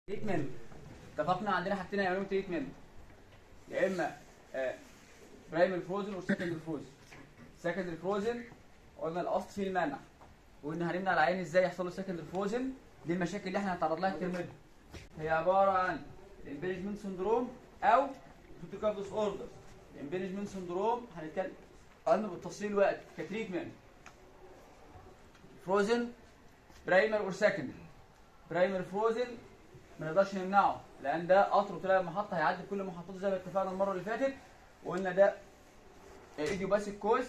تريتمنت اتفقنا عندنا حاجتين هيعملوا تريتمنت يا اما برايمري فروزن وسكندري فروزن سكندري فروزن قلنا الاصل فيه المنع وقلنا هنمنع العيان ازاي يحصل له سكندري فروزن دي المشاكل اللي احنا هنتعرض لها الترم ده هي عباره عن الامبيرجمنت سندروم او فوتوكابلس اوردر الامبيرجمنت سندروم هنتكلم عنه بالتفصيل وقت كتريتمنت فروزن برايمر اور سكندري برايمر فروزن ما نقدرش نمنعه لان ده قطر طلع المحطه هيعدي كل محطته زي ما اتفقنا المره اللي فاتت وقلنا ده ايديوباسيك كوز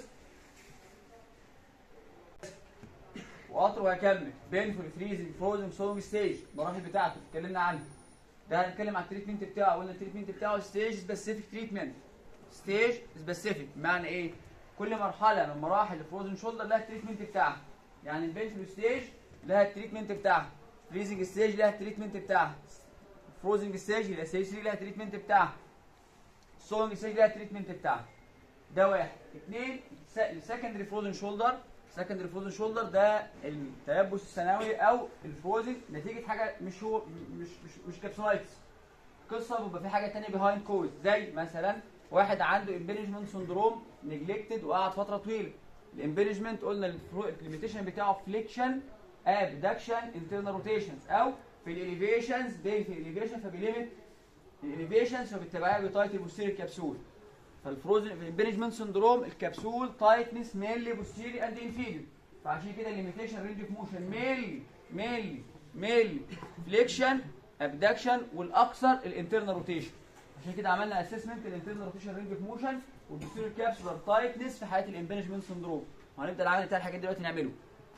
وقطره هيكمل بينفول فريزنج فروزن سولونج ستيج المراحل بتاعته اتكلمنا عنها ده هنتكلم على التريتمنت بتاعه قلنا التريتمنت بتاعه ستيج سبيسيفيك تريتمنت ستيج سبيسيفيك معنى ايه كل مرحله من مراحل الفروزن شولدر لها التريتمنت بتاعها يعني البينفول ستيج لها التريتمنت بتاعها فريزنج ستيج لها التريتمنت بتاعها فروزنج ستيج اللي ستيج 3 لها التريتمنت بتاعها سولونج ستيج لها التريتمنت بتاعها ده واحد اثنين السكندري فروزن شولدر سكندري فروزن شولدر ده التيبس الثانوي او الفروزن نتيجه حاجه مش هو مش مش مش كابسولايتس قصه بيبقى في حاجه ثانيه بيهايند كوز زي مثلا واحد عنده امبيرجمنت سندروم نجلكتد وقعد فتره طويله الامبيرجمنت قلنا الليميتيشن بتاعه فليكشن ابدكشن انترنال روتيشنز او في الاليفيشنز بي في الاليفيشن فبيليمت الاليفيشنز فبالتبعيه بتايت البوستيريور كبسول فالفروزن في الامبيرجمنت سندروم الكبسول تايتنس مينلي بوستيري اند انفيريور فعشان كده الليميتيشن رينج اوف موشن مينلي مينلي مينلي فليكشن ابدكشن والاكثر الانترنال روتيشن عشان كده عملنا اسسمنت الانترنال روتيشن رينج اوف موشن والبوستيريور كابسولار تايتنس في حاله الامبيرجمنت سندروم وهنبدا العمل بتاع الحاجات دلوقتي نعمله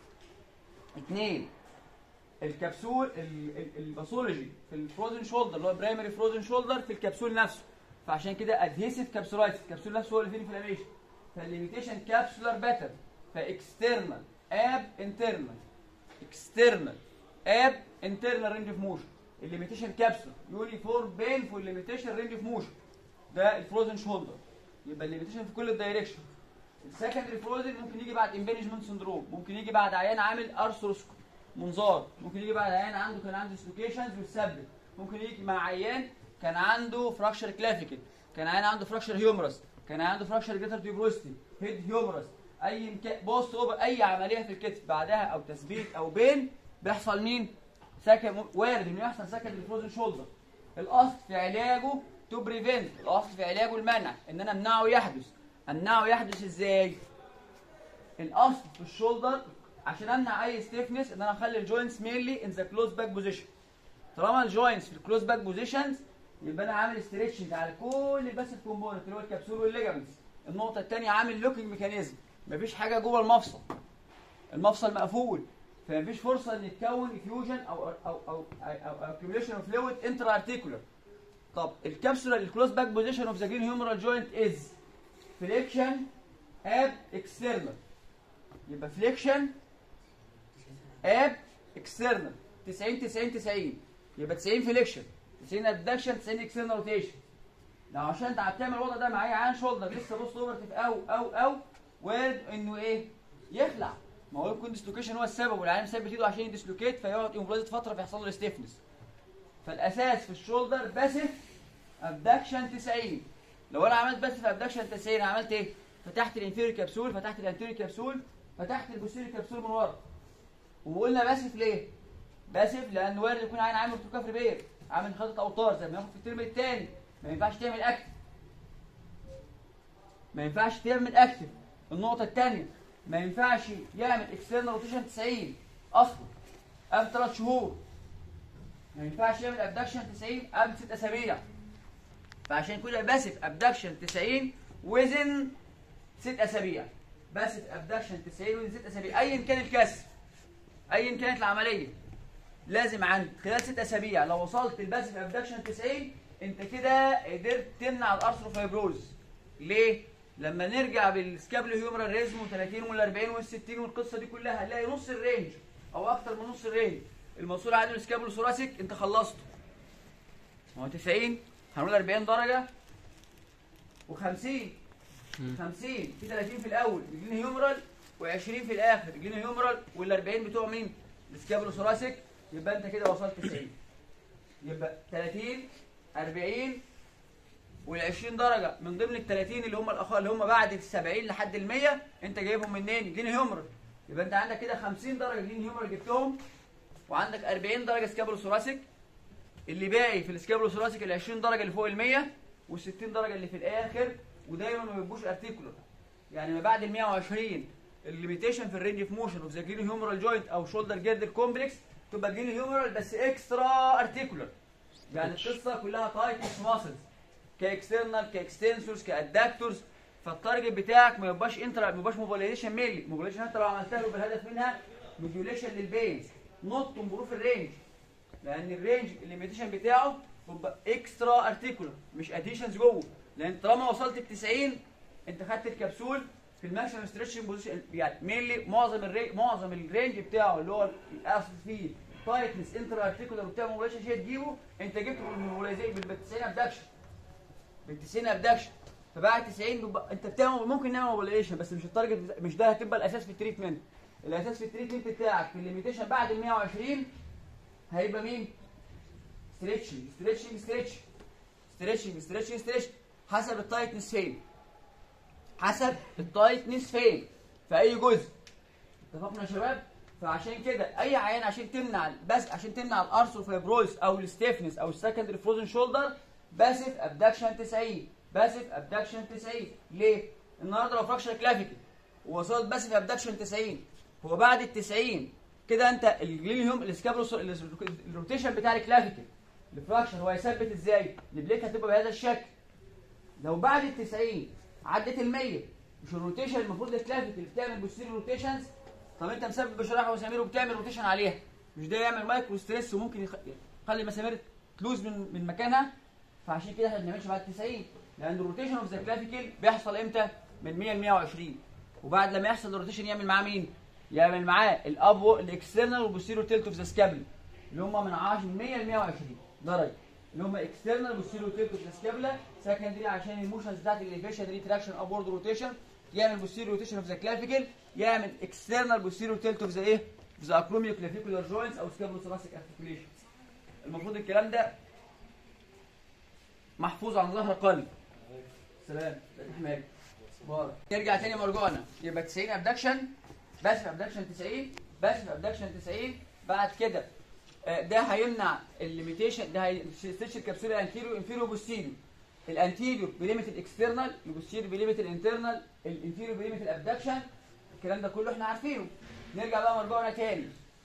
اثنين الكبسول الباثولوجي في الفروزن شولدر اللي هو برايمري فروزن شولدر في الكبسول نفسه فعشان كده ادهيسيف كابسولايتس الكبسول نفسه هو اللي فيه انفلاميشن فالليميتيشن كابسولار باتر فاكسترنال اب انترنال اكسترنال اب انترنال رينج اوف موشن الليميتيشن كابسول يولي فور بينفول ليميتيشن رينج اوف موشن ده الفروزن شولدر يبقى الليميتيشن في كل الدايركشن السكندري فروزن ممكن يجي بعد امبينجمنت سندروم ممكن يجي بعد عيان عامل ارثروسكوب منظار ممكن يجي بعد عيان عنده كان عنده ديسلوكيشنز ويتثبت ممكن يجي مع عيان كان عنده فراكشر كلافيكل كان عيان عنده فراكشر هيومرس كان عنده فراكشر جريتر تيوبروستي هيد هيومرس اي مكا... بوست اوفر اي عمليه في الكتف بعدها او تثبيت او بين بيحصل مين سكن وارد انه يحصل سكن للفروزن شولدر الاصل في علاجه تو بريفنت الاصل في علاجه المنع ان انا امنعه يحدث امنعه يحدث ازاي الاصل في الشولدر عشان امنع اي ستيفنس ان انا اخلي الجوينتس مينلي ان ذا كلوز باك بوزيشن طالما الجوينتس في الكلوز باك بوزيشنز يبقى انا عامل ستريتشنج على كل الباسف كومبوننت اللي هو الكبسول والليجامنتس النقطه الثانيه عامل لوكينج ميكانيزم مفيش حاجه جوه المفصل المفصل مقفول فمفيش فرصه ان يتكون افيوجن او او او او اكيوميليشن اوف فلويد انترا ارتيكولار طب الكبسوله الكلوز باك بوزيشن اوف ذا جرين هيومرال جوينت از فليكشن اب اكسترنال يبقى فليكشن اب اكسترنال 90 90 90 يبقى 90 فليكشن 90 ادكشن 90 اكسترنال روتيشن لو عشان انت هتعمل الوضع ده معايا عين شولدر لسه بص اوفرتيف او او او وارد انه ايه يخلع ما هو يكون ديسلوكيشن هو السبب والعيان مثبت ايده عشان يديسلوكيت فيقعد امبلايزد فتره فيحصل له ستيفنس فالاساس في الشولدر باسف ابدكشن 90 لو انا عملت باسف ابدكشن 90 عملت ايه؟ فتحت الانفيريور كبسول فتحت الانتيريور كبسول فتحت البوستيريور كبسول من ورا وقلنا باسف ليه؟ باسف لان وارد يكون عين عامل كفر بير عامل خطط اوتار زي ما ياخد في الترم الثاني ما ينفعش تعمل اكتف ما ينفعش تعمل اكتف النقطه الثانيه ما ينفعش يعمل اكسترنال روتيشن 90 اصلا قبل ثلاث شهور ما ينفعش يعمل ابدكشن 90 قبل ست اسابيع فعشان كده باسف ابدكشن 90 وزن ست اسابيع باسف ابدكشن 90 وزن ست اسابيع ايا كان الكسر ايا كانت العمليه لازم عند خلال ست اسابيع لو وصلت الباسف ابدكشن 90 انت كده قدرت تمنع الارثروفايبروز ليه؟ لما نرجع بالسكابل هيومرال ريزم و30 وال40 وال60 والقصه دي كلها هنلاقي نص الرينج او اكتر من نص الرينج الموصول عادي السكابل ثوراسيك انت خلصته هو 90 هنقول 40 درجه و50 50 في 30 في الاول رجلين هيومرال و20 في الاخر رجلين هيومرال وال40 بتوع مين؟ السكابل ثوراسيك يبقى انت كده وصلت 90 يبقى 30 40 وال 20 درجه من ضمن ال 30 اللي هم الاخوه اللي هم بعد ال 70 لحد ال 100 انت جايبهم منين؟ جيني هيومرال يبقى انت عندك كده 50 درجه جيني هيومرال جبتهم وعندك 40 درجه سكابولو ثوراسيك اللي باقي في السكابولو ثوراسيك ال 20 درجه اللي فوق ال 100 وال 60 درجه اللي في الاخر ودايما ما بيبقوش ارتيكولر يعني ما بعد ال 120 الليميتيشن في الرينج اوف موشن اوف ذا جيني هيومرال جوينت او شولدر جيردر كومبلكس تبقى جيني هيومرال بس اكسترا ارتيكولر يعني القصه كلها تايتنس ماسلز كاكسترنال كاكستنسورز كادكتورز فالتارجت بتاعك ما يبقاش انترا ما يبقاش موبيلايزيشن ميلي موبيلايزيشن انت لو عملتها له بالهدف منها موديوليشن للبينز نوت تمبروف الرينج لان الرينج الليميتيشن بتاعه بيبقى اكسترا ارتيكولر مش اديشنز جوه لان طالما وصلت ل 90 انت خدت الكبسول في الماكسيمم ستريتشنج بوزيشن يعني مينلي معظم الري معظم الرينج بتاعه اللي هو الاصل فيه تايتنس انترا ارتيكولر وبتاع موبيلايزيشن شيء تجيبه انت جبته بالموبيلايزيشن بال 90 ابدكشن بال 90 ابدكشن فبعد 90 بيبقى انت بتعمل ممكن نعمل موبيلايزيشن بس مش التارجت مش ده هتبقى الاساس في التريتمنت الاساس في التريتمنت بتاعك في الليميتيشن بعد ال 120 هيبقى مين؟ ستريتشنج ستريتشنج ستريتش ستريتشنج ستريتشنج ستريتش حسب التايتنس فين حسب التايتنس فين في اي جزء اتفقنا يا شباب فعشان كده اي عيان عشان تمنع بس عشان تمنع الارثروفايبروز او الستيفنس او السكندري فروزن شولدر باسف ابدكشن 90 باسف ابدكشن 90 ليه؟ النهارده لو فراكشر كلافيكل ووصلت باسف ابدكشن 90 هو بعد ال 90 كده انت الجلينيوم السكابروس الروتيشن بتاع الكلافيكل الفراكشر هو هيثبت ازاي؟ البليك هتبقى بهذا الشكل لو بعد ال 90 عدت ال 100 مش الروتيشن المفروض الكلافيكل بتعمل بوستيريور روتيشنز طب انت مسبب بشرايح ومسامير وبتعمل روتيشن عليها مش ده يعمل مايكرو ستريس وممكن يخ- يخلي المسامير تلوز من من مكانها فعشان كده احنا ما بنعملش بعد 90 لان الروتيشن اوف ذا كلافيكل بيحصل امتى؟ من 100 ل 120 وبعد لما يحصل الروتيشن يعمل معاه مين؟ يعمل معاه الاب الاكسترنال والبوستيريور تيلت اوف ذا سكابل اللي هم من 10 من 100 ل 120 درجه اللي هم اكسترنال بوستيريور تيلت اوف ذا سكابلا سكندري عشان الموشنز بتاعت الليفيشن ريتراكشن ابورد روتيشن يعمل بوستيريور روتيشن اوف ذا كلافيكل يعمل اكسترنال بوستيريور تيلت اوف ذا ايه؟ ذا اكروميو كلافيكولار جوينتس او سكابلو ثوراسيك ارتكوليشن المفروض الكلام ده محفوظ عن ظهر قلب سلام فتح مالك بارك نرجع تاني مرجعنا يبقى 90 ابدكشن باسف ابدكشن 90 باسف ابدكشن 90 بعد كده آه، ده هيمنع الليميتيشن ده هيستريتش الكبسوله انتيريو انفيريو بوستيريو الانتيريو بليميت الاكسترنال البوستيريو بليميت الانترنال الانفيريو بليميت الابدكشن الكلام ده كله احنا عارفينه نرجع بقى مرجعنا تاني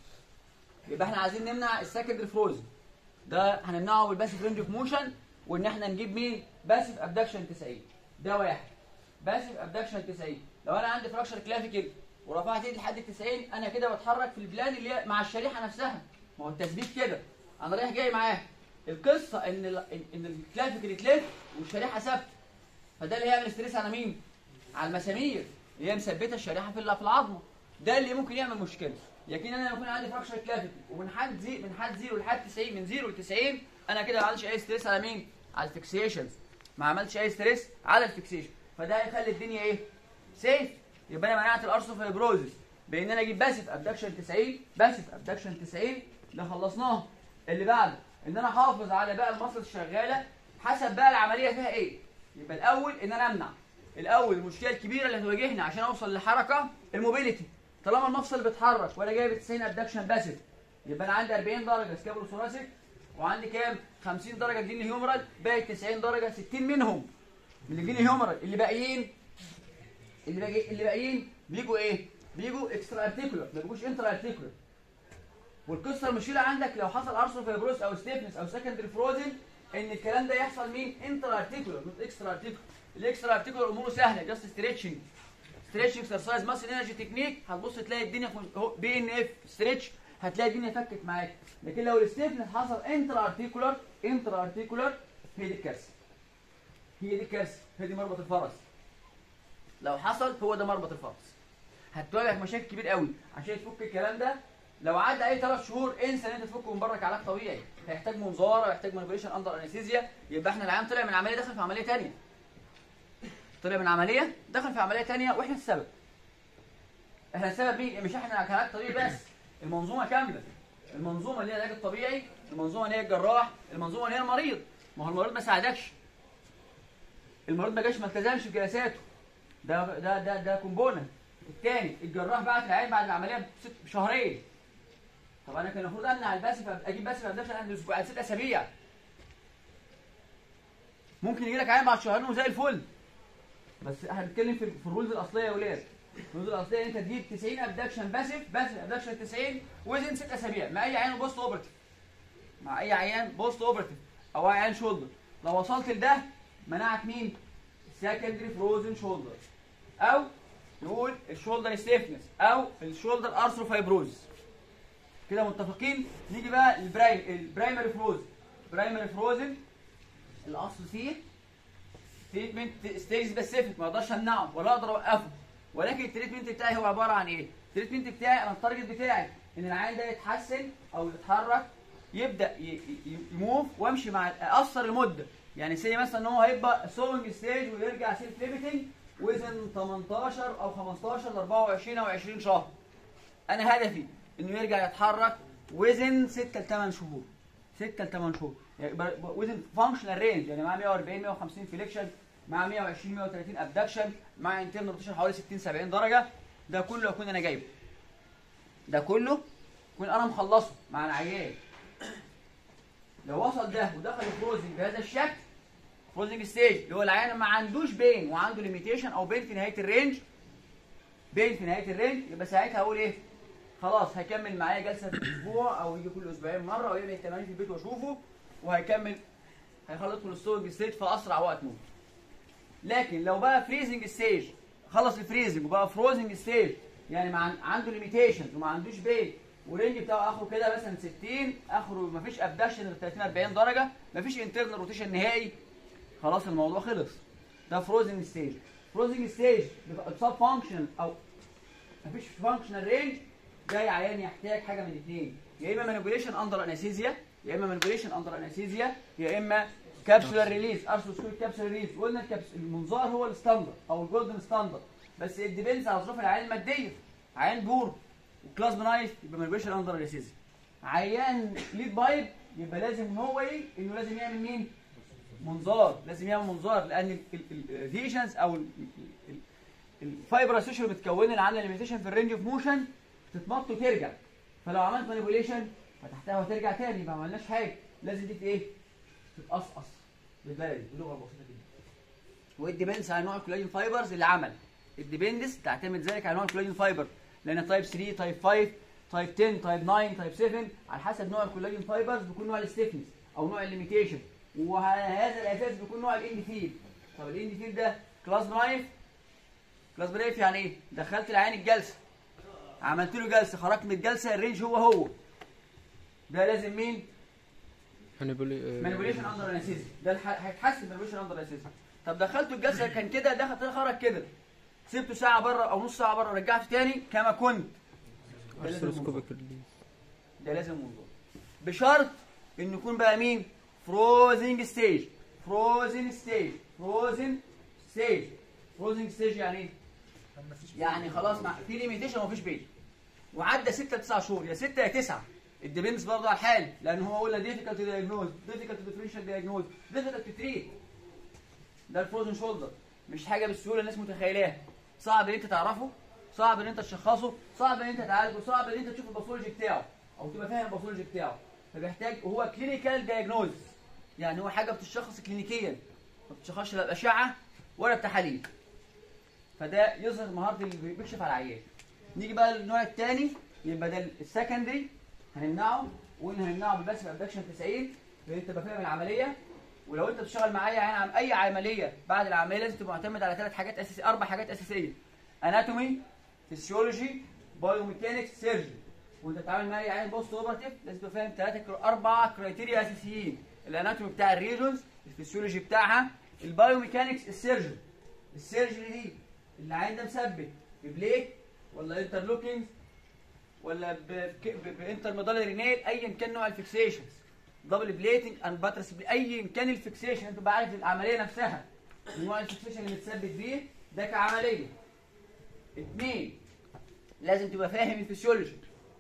يبقى احنا عايزين نمنع السكندري فروزن ده هنمنعه بالباسف رينج اوف موشن وان احنا نجيب مين باسف ابدكشن 90 ده واحد باسف ابدكشن 90 لو انا عندي فراكشر كلافيكل ورفعت ايدي لحد 90 انا كده بتحرك في البلان اللي هي مع الشريحه نفسها ما هو التثبيت كده انا رايح جاي معاه القصه ان ال ان الكلافيكل يتلف والشريحه ثابته فده اللي هيعمل ستريس على مين؟ على المسامير اللي هي مثبته الشريحه في ال- في العظمه ده اللي ممكن يعمل مشكله لكن انا لو يكون عندي فراكشر كلافيكل ومن حد زي من حد زيرو لحد 90 من زيرو ل 90 انا كده ما عملتش اي ستريس على مين؟ على الفيكسيشنز ما عملتش اي ستريس على الفيكسيشن فده هيخلي الدنيا ايه؟ سيف يبقى انا منعت الارثروفايبروزس بان انا اجيب باسف ابدكشن 90 باسف ابدكشن 90 ده خلصناه اللي بعده ان انا احافظ على بقى المصل الشغاله حسب بقى العمليه فيها ايه يبقى الاول ان انا امنع الاول المشكله الكبيره اللي هتواجهني عشان اوصل لحركه الموبيليتي طالما المفصل بيتحرك وانا جايب 90 ابدكشن باسف يبقى انا عندي 40 درجه سكابولو ثوراسيك وعندي كام 50 درجه جيني هيومرال باقي 90 درجه 60 منهم من الجيني هيومرال اللي باقيين اللي باقي اللي باقيين بيجوا ايه بيجوا اكسترا ارتيكولار ما بيجوش انترا ارتيكولار والقصه المشكله عندك لو حصل ارثروفايبروس او ستيفنس او سكندري فروزن ان الكلام ده يحصل مين انترا ارتيكولار مش اكسترا ارتيكولار الاكسترا ارتيكولار اموره سهله جاست ستريتشنج ستريتش اكسرسايز ماسل انرجي تكنيك هتبص تلاقي الدنيا بي ان اف ستريتش هتلاقي الدنيا فكت معاك لكن لو الستيفنس حصل انترا ارتيكولار انترا ارتيكولار هي دي الكارثه هي دي الكارثه هي دي مربط الفرس لو حصل هو ده مربط الفرس هتواجهك مشاكل كبير قوي عشان تفك الكلام ده لو عدى اي ثلاث شهور انسى ان انت تفكه من بره كعلاج طبيعي هيحتاج منظاره ويحتاج مانيبيوليشن اندر انستيزيا يبقى احنا العيان طلع من عمليه دخل في عمليه ثانيه طلع من عمليه دخل في عمليه ثانيه واحنا السبب احنا السبب مين مش احنا كعلاج طبيعي بس المنظومه كامله المنظومه اللي هي العلاج الطبيعي المنظومه اللي هي الجراح المنظومه اللي هي المريض ما هو المريض ما ساعدكش المريض ما جاش ما التزمش في جلساته ده ده ده ده كومبوننت الثاني الجراح بعت العيان بعد العمليه بست بشهرين طب انا كان المفروض امنع الباسف اجيب باسف ابدكشن عند اسبوع ست اسابيع ممكن يجي لك عيان بعد شهرين وزي الفل بس احنا بنتكلم في في الرولز الاصليه يا ولاد الرولز الاصليه ان انت تجيب 90 ابدكشن باسف باسف ابدكشن 90 وزن ست اسابيع مع اي عيان بوست اوبرتيف مع اي عيان بوست اوبرتيف او اي عيان شولدر لو وصلت لده منعك مين؟ سكندري فروزن شولدر او نقول الشولدر ستيفنس او الشولدر ارثروفايبروز كده متفقين نيجي بقى البرايم البرايمري فروز برايمري فروزن الاصل فيه تريتمنت ستيج سبيسيفيك ما اقدرش امنعه ولا اقدر اوقفه ولكن التريتمنت بتاعي هو عباره عن ايه؟ التريتمنت بتاعي انا التارجت بتاعي ان العيان ده يتحسن او يتحرك يبدا ي- ي- يموف وامشي مع اقصر المده يعني سي مثلا ان هو هيبقى سوينج ستيج ويرجع سيلف ليميتنج وزن 18 او 15 ل 24 او 20 شهر انا هدفي انه يرجع يتحرك وزن 6 ل 8 شهور 6 ل 8 شهور يعني وزن فانكشنال رينج يعني مع 140 150 فليكشن مع 120 130 ابدكشن مع انترنال روتيشن حوالي 60 70 درجه ده كله اكون انا جايبه ده كله اكون انا مخلصه مع العيان لو وصل ده ودخل الفروزنج بهذا الشكل فروزنج ستيج اللي هو العيان ما عندوش بين وعنده ليميتيشن او بين في نهايه الرينج بين في نهايه الرينج يبقى ساعتها اقول ايه خلاص هيكمل معايا جلسه في الاسبوع او يجي كل اسبوعين مره او يعمل تمارين في البيت واشوفه وهيكمل هيخلص من الستورنج ستيج في اسرع وقت ممكن لكن لو بقى فريزنج ستيج خلص الفريزنج وبقى فروزنج ستيج يعني مع عنده ليميتيشنز وما عندوش بيت والرينج بتاعه اخره كده مثلا 60 اخره مفيش ابدكشن غير 30 40 درجه مفيش انترنال روتيشن نهائي خلاص الموضوع خلص ده فروزنج ستيج فروزنج ستيج بيبقى سب فانكشن او مفيش فانكشنال رينج جاي عيان يحتاج حاجه من الاثنين يا اما مانيبيوليشن اندر انستيزيا يا اما مانيبيوليشن اندر انستيزيا يا اما كابسولار ريليز ارثروسكوبيك كابسولار ريليز قلنا الكبس المنظار هو الستاندرد او الجولدن ستاندرد بس الديبينز على ظروف العيان الماديه عيان بور وكلاس بنايف يبقى مانيبيوليشن اندر انستيزيا عيان ليد بايب يبقى لازم نو واي انه لازم يعمل مين؟ منظار لازم يعمل منظار لان الفيجنز او الفايبر اسوشيال متكونه اللي عندها ليميتيشن في الرينج اوف موشن تتمط وترجع فلو عملت مانيبيوليشن فتحتها وترجع تاني ما عملناش حاجه لازم دي ايه؟ تتقصقص بالبلدي بلغه بسيطه جدا والديبندس على نوع الكولاجين فايبرز اللي عمل الديبندس تعتمد ذلك على نوع الكولاجين فايبر لان تايب 3 تايب 5 تايب 10 تايب 9 تايب 7 على حسب نوع الكولاجين فايبرز بيكون نوع الستيفنس او نوع الليميتيشن وعلى هذا الاساس بيكون نوع الاند فيل طب الاند فيل ده كلاس برايف كلاس برايف يعني ايه دخلت العيان الجلسه عملت له جلسه خرجت من الجلسه الرينج هو هو ده لازم مين مانيبيوليشن اندر انستيزيا ده الح- هيتحسن مانيبيوليشن اندر انستيزيا طب دخلته الجلسه كان كده دخل خرج كده سبته ساعه بره او نص ساعه بره رجعته تاني كما كنت ده لازم منظور. ده لازم منظور بشرط انه يكون بقى مين فروزنج ستيج فروزن ستيج فروزن ستيج فروزنج ستيج يعني ايه يعني خلاص مع في ليميتيشن ومفيش بيت وعدى 6 9 شهور يا 6 يا 9 الديبندز برضه على الحال لان هو قلنا ديفيكالت دايجنوز ديفيكالت ديفرنشال دايجنوز ديفيكالت تريت ده الفروزن شولدر مش حاجه بالسهوله الناس متخيلاها صعب ان انت تعرفه صعب ان انت تشخصه صعب ان انت تعالجه صعب ان انت تشوف الباثولوجي بتاعه او تبقى فاهم الباثولوجي بتاعه فبيحتاج هو كلينيكال دايجنوز يعني هو حاجه بتشخص كلينيكيا ما بتشخصش لا باشعه ولا بتحاليل فده يظهر مهاره اللي بيكشف على العيان نيجي بقى للنوع الثاني يبقى ده السكندري هنمنعه وقلنا هنمنعه بالباسف ابدكشن 90 لان انت تبقى فاهم العمليه ولو انت بتشتغل مع اي عيان اي عمليه بعد العمليه لازم تبقى معتمد على ثلاث حاجات اساسيه اربع حاجات اساسيه اناتومي فيسيولوجي بايوميكانكس سيرجري وانت بتتعامل مع اي عيان بوست اوبراتيف لازم تبقى فاهم ثلاثه اربع كرايتيريا اساسيين الاناتومي بتاع الريجونز الفسيولوجي بتاعها البايوميكانكس السيرجري السيرجري دي العين ده مثبت ببليك ولا انترلوكينج ولا بانترميدالري نيل ايا كان نوع الفيكسيشنز دبل بليتنج اند باترس ايا كان الفيكسيشن انت بقى عارف العمليه نفسها نوع الفيكسيشن اللي متثبت بيه ده كعمليه اثنين لازم تبقى فاهم الفسيولوجي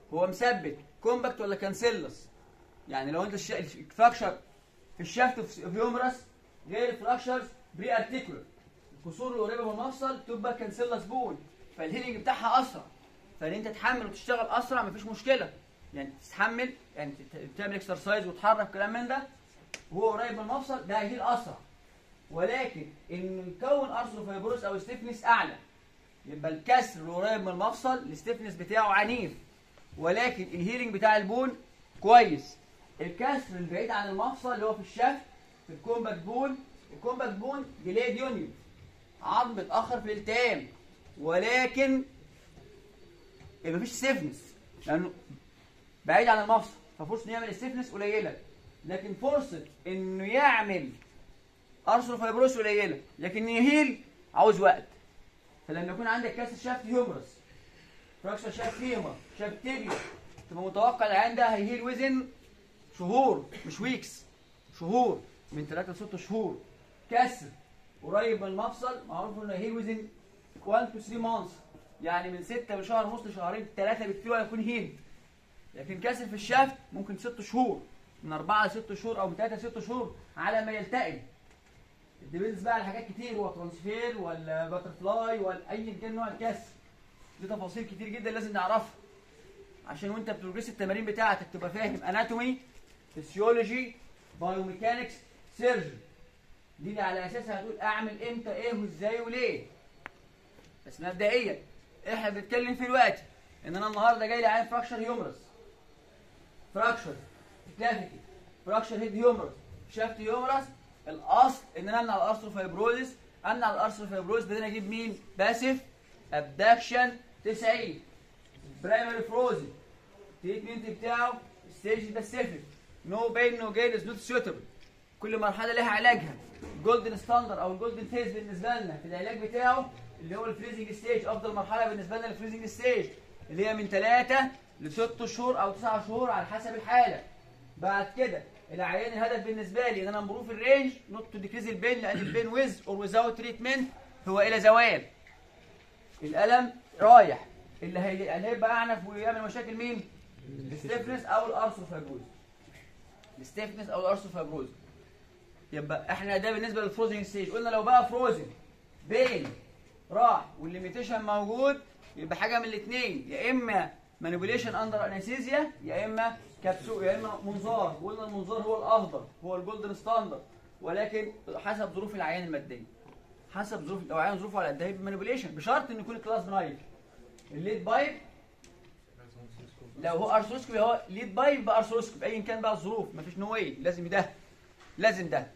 هو مثبت كومباكت ولا كانسيلس يعني لو انت الش- الفراكشر في الشافت في هيومرس غير الفراكشرز بري ارتيكولر الكسور القريبه من المفصل تبقى كانسيلس بون فالهيلينج بتاعها اسرع فان انت تحمل وتشتغل اسرع مفيش مشكله يعني تتحمل يعني تت- تعمل اكسرسايز وتحرك كلام من ده وهو قريب من المفصل ده هيهيل اسرع ولكن ان نكون ارثروفايبروس او ستيفنس اعلى يبقى الكسر اللي قريب من المفصل الستيفنس بتاعه عنيف ولكن الهيلينج بتاع البون كويس الكسر البعيد عن المفصل اللي هو في الشفت في الكومباكت بون الكومباكت بون ديليد يونيون عظم بيتاخر في الالتئام ولكن يبقى مفيش ستيفنس لانه بعيد عن المفصل ففرصه انه يعمل ستيفنس قليله لكن فرصه انه يعمل ارثروفايبروس قليله لكن يهيل عاوز وقت فلما يكون عندك كسر شافت هيومرس فراكشر شاف فيما شاف تيبيا تبقى متوقع العيان ده هيهيل وزن شهور مش ويكس شهور من 3 ل 6 شهور كسر قريب من المفصل معروف انه هيهيل وزن 1 to 3 مانثs يعني من 6 لشهر ونص لشهرين ثلاثه بالكتير ويكون هيل لكن كسر في الشافت ممكن 6 شهور من 4 ل 6 شهور او من 3 ل 6 شهور على ما يلتئم الديبيلز بقى على حاجات كتير هو ترانسفير ولا باترفلاي ولا ايا كان نوع الكسر دي تفاصيل كتير جدا لازم نعرفها عشان وانت بتدرس التمارين بتاعتك تبقى فاهم اناتومي فيسيولوجي بايوميكانكس سيرجن دي اللي على اساسها هتقول اعمل امتى ايه وازاي وليه بس مبدئيا احنا بنتكلم في الوقت ان انا النهارده جاي لي عين فراكشر هيومرس فراكشر كلافيكي فراكشر هيد هيومرس شافت هيومرس الاصل ان انا امنع الارثروفايبروزس امنع الارثروفايبروزس بدنا اجيب مين باسف ابدكشن 90 برايمري فروزن التريتمنت بتاعه ستيج سبيسيفيك نو بين نو جين از نوت سيوتبل كل مرحله لها علاجها الجولدن ستاندر او الجولدن فيز بالنسبه لنا في العلاج بتاعه اللي هو الفريزنج ستيج افضل مرحله بالنسبه لنا الفريزنج ستيج اللي هي من 3 ل 6 شهور او 9 شهور على حسب الحاله بعد كده العيان الهدف بالنسبه لي ان انا امبروف الرينج نوت تو ديكريز البين لان البين ويز اور ويزاوت تريتمنت هو الى زوال الالم رايح اللي هي اللي هيبقى اعنف ويعمل مشاكل مين؟ الستيفنس او الارثروفايبروز الستيفنس او الارثروفايبروز يبقى احنا ده بالنسبه للفروزنج ستيج قلنا لو بقى فروزن بين راح والليميتيشن موجود يبقى حاجه من الاثنين يا اما مانيبيوليشن اندر انستيزيا يا اما كبسول يا اما منظار قلنا المنظار هو الافضل هو الجولدن ستاندرد ولكن حسب ظروف العيان الماديه حسب ظروف لو عيان ظروفه على قدها يبقى مانيبيوليشن بشرط ان يكون كلاس بنايل الليد بايب لو هو ارثروسكوبي هو ليد بايب بارثروسكوبي ايا كان بقى الظروف مفيش نو واي لازم ده لازم ده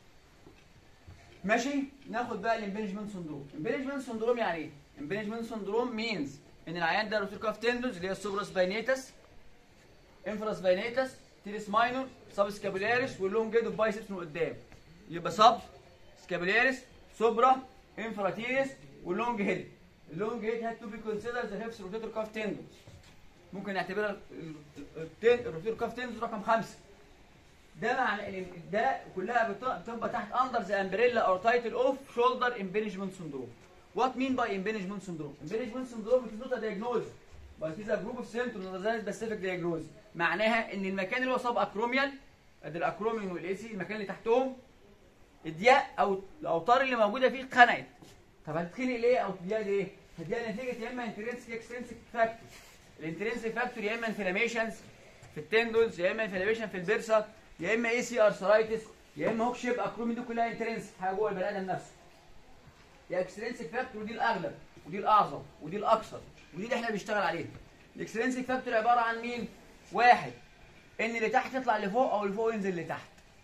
ماشي ناخد بقى الامبنجمنت سندروم الامبنجمنت سندروم يعني ايه امبنجمنت سندروم مينز ان العيان ده روتير كاف تندوز اللي هي السوبراس باينيتس انفراس باينيتس تيريس ماينور سب سكابولاريس واللونج جيد اوف بايسبس من قدام يبقى سب سكابولاريس سوبرا انفراتيريس واللونج هيد اللونج هيد هاد تو بي كونسيدر ذا هيبس روتيتور كاف تندوز ممكن نعتبرها الروتيتور كاف تندوز رقم خمسه ده معنى ده كلها بتبقى تحت اندر ذا امبريلا اور تايتل اوف شولدر امبنجمنت سندروم وات مين باي امبنجمنت سندروم امبنجمنت سندروم is not a diagnosis but it is a group of symptoms that are specific diagnosis معناها ان المكان اللي هو صاب اكروميال ادي الاكروميون والايسي المكان اللي تحتهم الضيق او الاوتار اللي موجوده فيه اتخنقت طب هتتخنق ليه او تضيق ليه؟ هتضيق نتيجه يا اما انترنسك اكسترنسك فاكتور الانترنسك فاكتور يا اما انفلاميشنز في التندونز يا اما انفلاميشن في البرسا يا اما اي سي ارثرايتس يا اما هوك شيب اكرومي دي كلها انترنسك حاجه جوه البني ادم نفسه يا اكسترنسك فاكتور ودي الاغلب ودي الاعظم ودي الاكثر ودي اللي احنا بنشتغل عليها الاكسترنسك فاكتور عباره عن مين واحد ان اللي تحت يطلع لفوق او اللي فوق ينزل لتحت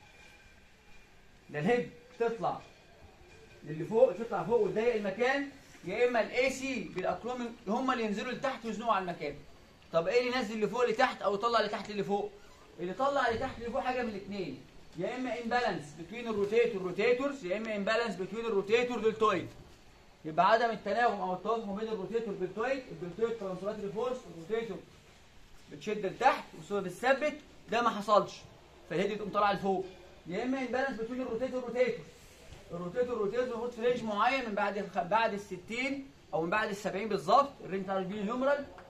ده الهيد تطلع للي فوق تطلع فوق وتضيق المكان يا اما الاي سي بالاكرومي هم اللي ينزلوا لتحت ويزنقوا على المكان طب ايه اللي ينزل لفوق لتحت او يطلع لتحت لفوق اللي طلع لتحت لفوق حاجه من الاثنين يا اما امبالانس بين الروتيتور روتيتورز يا اما امبالانس بين الروتيتور دلتويد يبقى عدم التناغم او التوافق بين الروتيتور بالتويد الدلتويد ترانسلاتري فورس الروتيتور بتشد لتحت والصوره بتثبت ده ما حصلش فالهيد تقوم طالعه لفوق يا اما امبالانس بين الروتيتور روتيتور الروتيتور روتيتور المفروض في رينج معين من بعد بعد ال 60 او من بعد ال 70 بالظبط الرينج بتاع البين هيومرال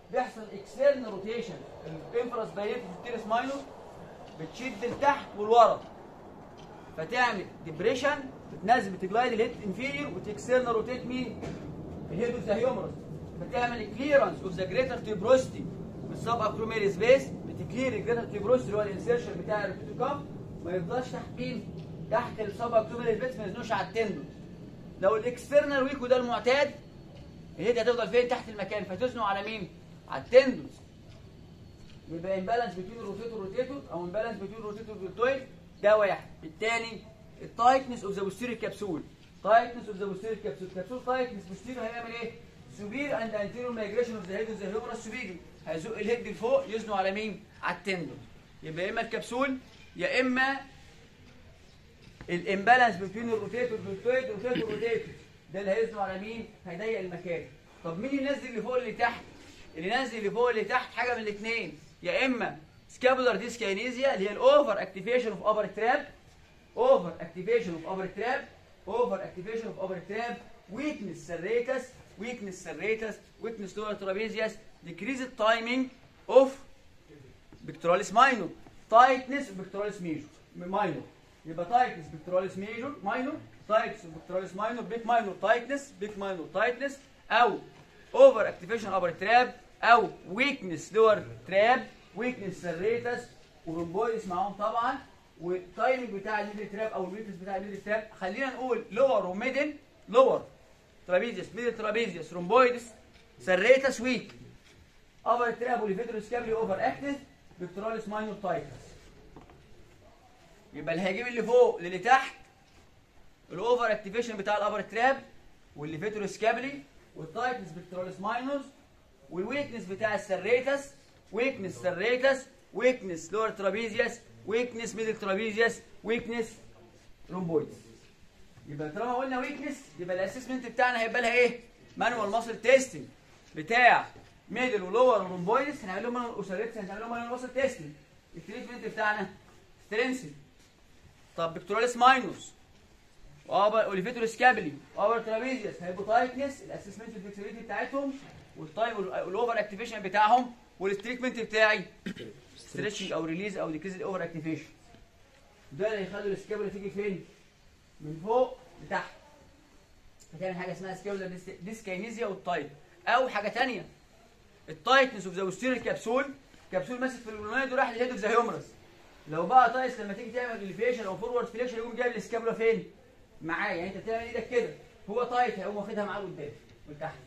بيحصل اكسترنال روتيشن الانفراس بايت في التيرس ماينور بتشد لتحت ولورا فتعمل ديبريشن بتنزل بتجلايد الهيد انفيريور وتكسرنال روتيت مين؟ الهيد اوف ذا هيومرس فتعمل كليرنس اوف ذا جريتر تيبروستي بالسب اكروميري سبيس بتكلير الجريتر تيبروستي اللي هو الانسيرشن بتاع الروتيتو كاف ما يفضلش تحت مين؟ تحت السب اكروميري سبيس ما يزنوش على التندون لو الاكسترنال ويك وده المعتاد الهيد هتفضل فين تحت المكان فتزنوا على مين؟ على التندونز يبقى امبالانس بين الروتيتور والروتيتور او امبالانس بين الروتيتور والدويل ده واحد الثاني التايتنس اوف ذا بوستيريور كابسول تايتنس اوف ذا بوستيريور كابسول كابسول تايتنس بوستيريور هيعمل ايه؟ سوبير اند انتيريور مايجريشن اوف ذا هيد اوف ذا هيومرس سوبيريور هيزق الهيد لفوق يزنوا على مين؟ على التندون يبقى يا اما الكبسول يا اما الامبالانس بين الروتيتور والدويل والروتيتور والروتيتور ده اللي هيزنوا على مين؟ هيضيق المكان طب مين ينزل اللي فوق اللي تحت؟ اللي ينزل اللي فوق اللي تحت حاجه من الاثنين يا اما سكابولار ديسكاينيزيا اللي هي الاوفر اكتيفيشن اوف ابر تراب اوفر اكتيفيشن اوف ابر تراب اوفر اكتيفيشن اوف ابر تراب ويكنس سريتس ويكنس سريتس ويكنس لور ترابيزيوس decrease التايمينج اوف بكتراليس ماينور تايتنس بكتراليس ميجور ماينور يبقى تايتنس بكتراليس ميجور ماينور تايتنس بكتراليس ماينور بيك ماينور تايتنس بيك ماينور تايتنس او اوفر اكتيفيشن ابر تراب او ويكنس لور تراب ويكنس سريتس ورومبويدس معاهم طبعا والتايمنج بتاع الميدل تراب او الويكنس بتاع الميدل تراب خلينا نقول لور وميدل لور ترابيزيوس ميدل ترابيزيوس رومبويدس سريتس ويك ابر تراب وليفيتروس كابلي اوفر اكتف بكتراليس ماينور تايتس يبقى اللي هيجيب اللي فوق للي تحت الاوفر اكتيفيشن بتاع الابر تراب والليفيتروس كابلي والتايتنس بكتراليس ماينورز والويكنس بتاع السريتس ويكنس سريتس ويكنس لور ترابيزيوس ويكنس ميدل ترابيزيوس ويكنس رومبويدز يبقى طالما قلنا ويكنس يبقى الاسسمنت بتاعنا هيبقى لها ايه؟ مانوال ماسل تيستنج بتاع ميدل ولور ورومبويدز هنعمل لهم مانوال وسريتس هنعمل لهم مانوال ماسل تيستنج التريتمنت بتاعنا سترينسن طب بكتوراليس ماينوس وابر اوليفيتوريس كابلي وابر ترابيزيوس هيبقوا تايتنس الاسسمنت الفلكسبيليتي بتاعتهم والتايم والاوفر اكتيفيشن بتاعهم والتريتمنت بتاعي ستريتشنج او ريليز او ديكريز الاوفر اكتيفيشن ده اللي هيخلوا السكابولا تيجي فين؟ من فوق لتحت هتعمل حاجه اسمها سكابولا ديسكاينيزيا والتايب او حاجه ثانيه التايتنس اوف ذا وستيريال كبسول كبسول ماسك في الجلونايد وراح للهيد اوف ذا هيومرس لو بقى تايس لما تيجي تعمل اليفيشن او فورورد فليكشن يقوم جايب السكابولا فين؟ معاه يعني انت بتعمل ايدك كده هو تايت هيقوم واخدها معاه لقدام ولتحت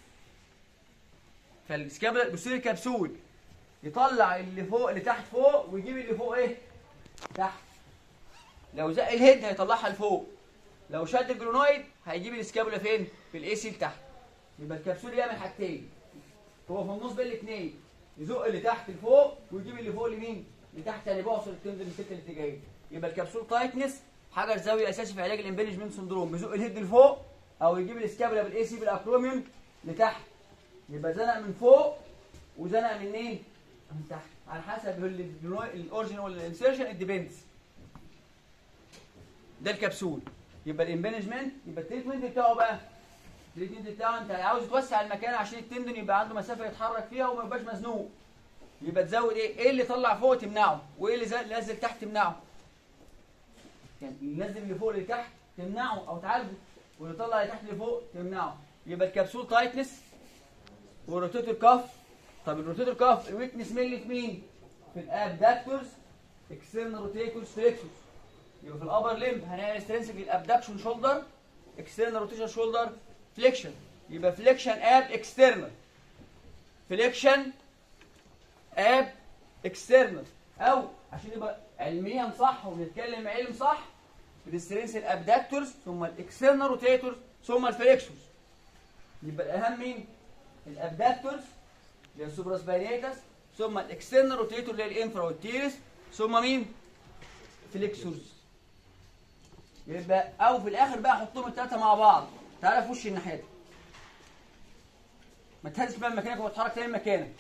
فالسكابولا بصير الكبسول يطلع اللي فوق اللي تحت فوق ويجيب اللي فوق ايه؟ تحت لو زق الهيد هيطلعها لفوق لو شد الجلونويد هيجيب السكابولا فين؟ في الاي سي لتحت يبقى الكبسول يعمل حاجتين هو في النص بين الاثنين يزق اللي تحت لفوق ويجيب اللي فوق لمين؟ لتحت يعني بوصل التندن من ست الاتجاهين يبقى الكبسول تايتنس حجر زاويه اساسي في علاج الامبلجمنت سندروم بيزق الهيد لفوق او يجيب الاسكابولا بالاي سي بالاكروميوم لتحت يبقى زنق من فوق وزنق منين؟ من تحت على حسب الاوريجن ولا الانسيرشن الديبندز ده الكبسول يبقى الامبنجمنت يبقى التريتمنت بتاعه بقى التريتمنت بتاعه انت عاوز توسع المكان عشان التندن يبقى عنده مسافه يتحرك فيها وما يبقاش مزنوق يبقى تزود ايه؟ ايه اللي طلع فوق تمنعه وايه اللي نزل تحت تمنعه يعني ينزل اللي فوق لتحت تمنعه او تعالجه واللي طلع لتحت لفوق تمنعه يبقى الكبسول تايتنس والروتيتور كاف طب الروتيتور كاف الويكنس مين في مين؟ في الابداكتورز اكسترنال روتيتورز فليكسورز يبقى في الابر ليمب هنعمل سترينسنج للابدكشن شولدر اكسترنال روتيشن شولدر فليكشن يبقى فليكشن اب اكسترنال فليكشن اب اكسترنال او عشان يبقى علميا صح وبنتكلم علم صح بنسترنس الابدكتورز ثم الاكسترنال روتيتورز ثم الفليكسورز يبقى الاهم مين؟ الابدكتورز اللي هي السوبراسباينيتس ثم الاكسترنال روتيتور اللي هي الانفرا والتيرس ثم مين؟ فليكسورز يبقى او في الاخر بقى احطهم الثلاثه مع بعض تعالى في وش الناحيه دي ما تهزش بقى مكانك وتتحرك تاني مكانك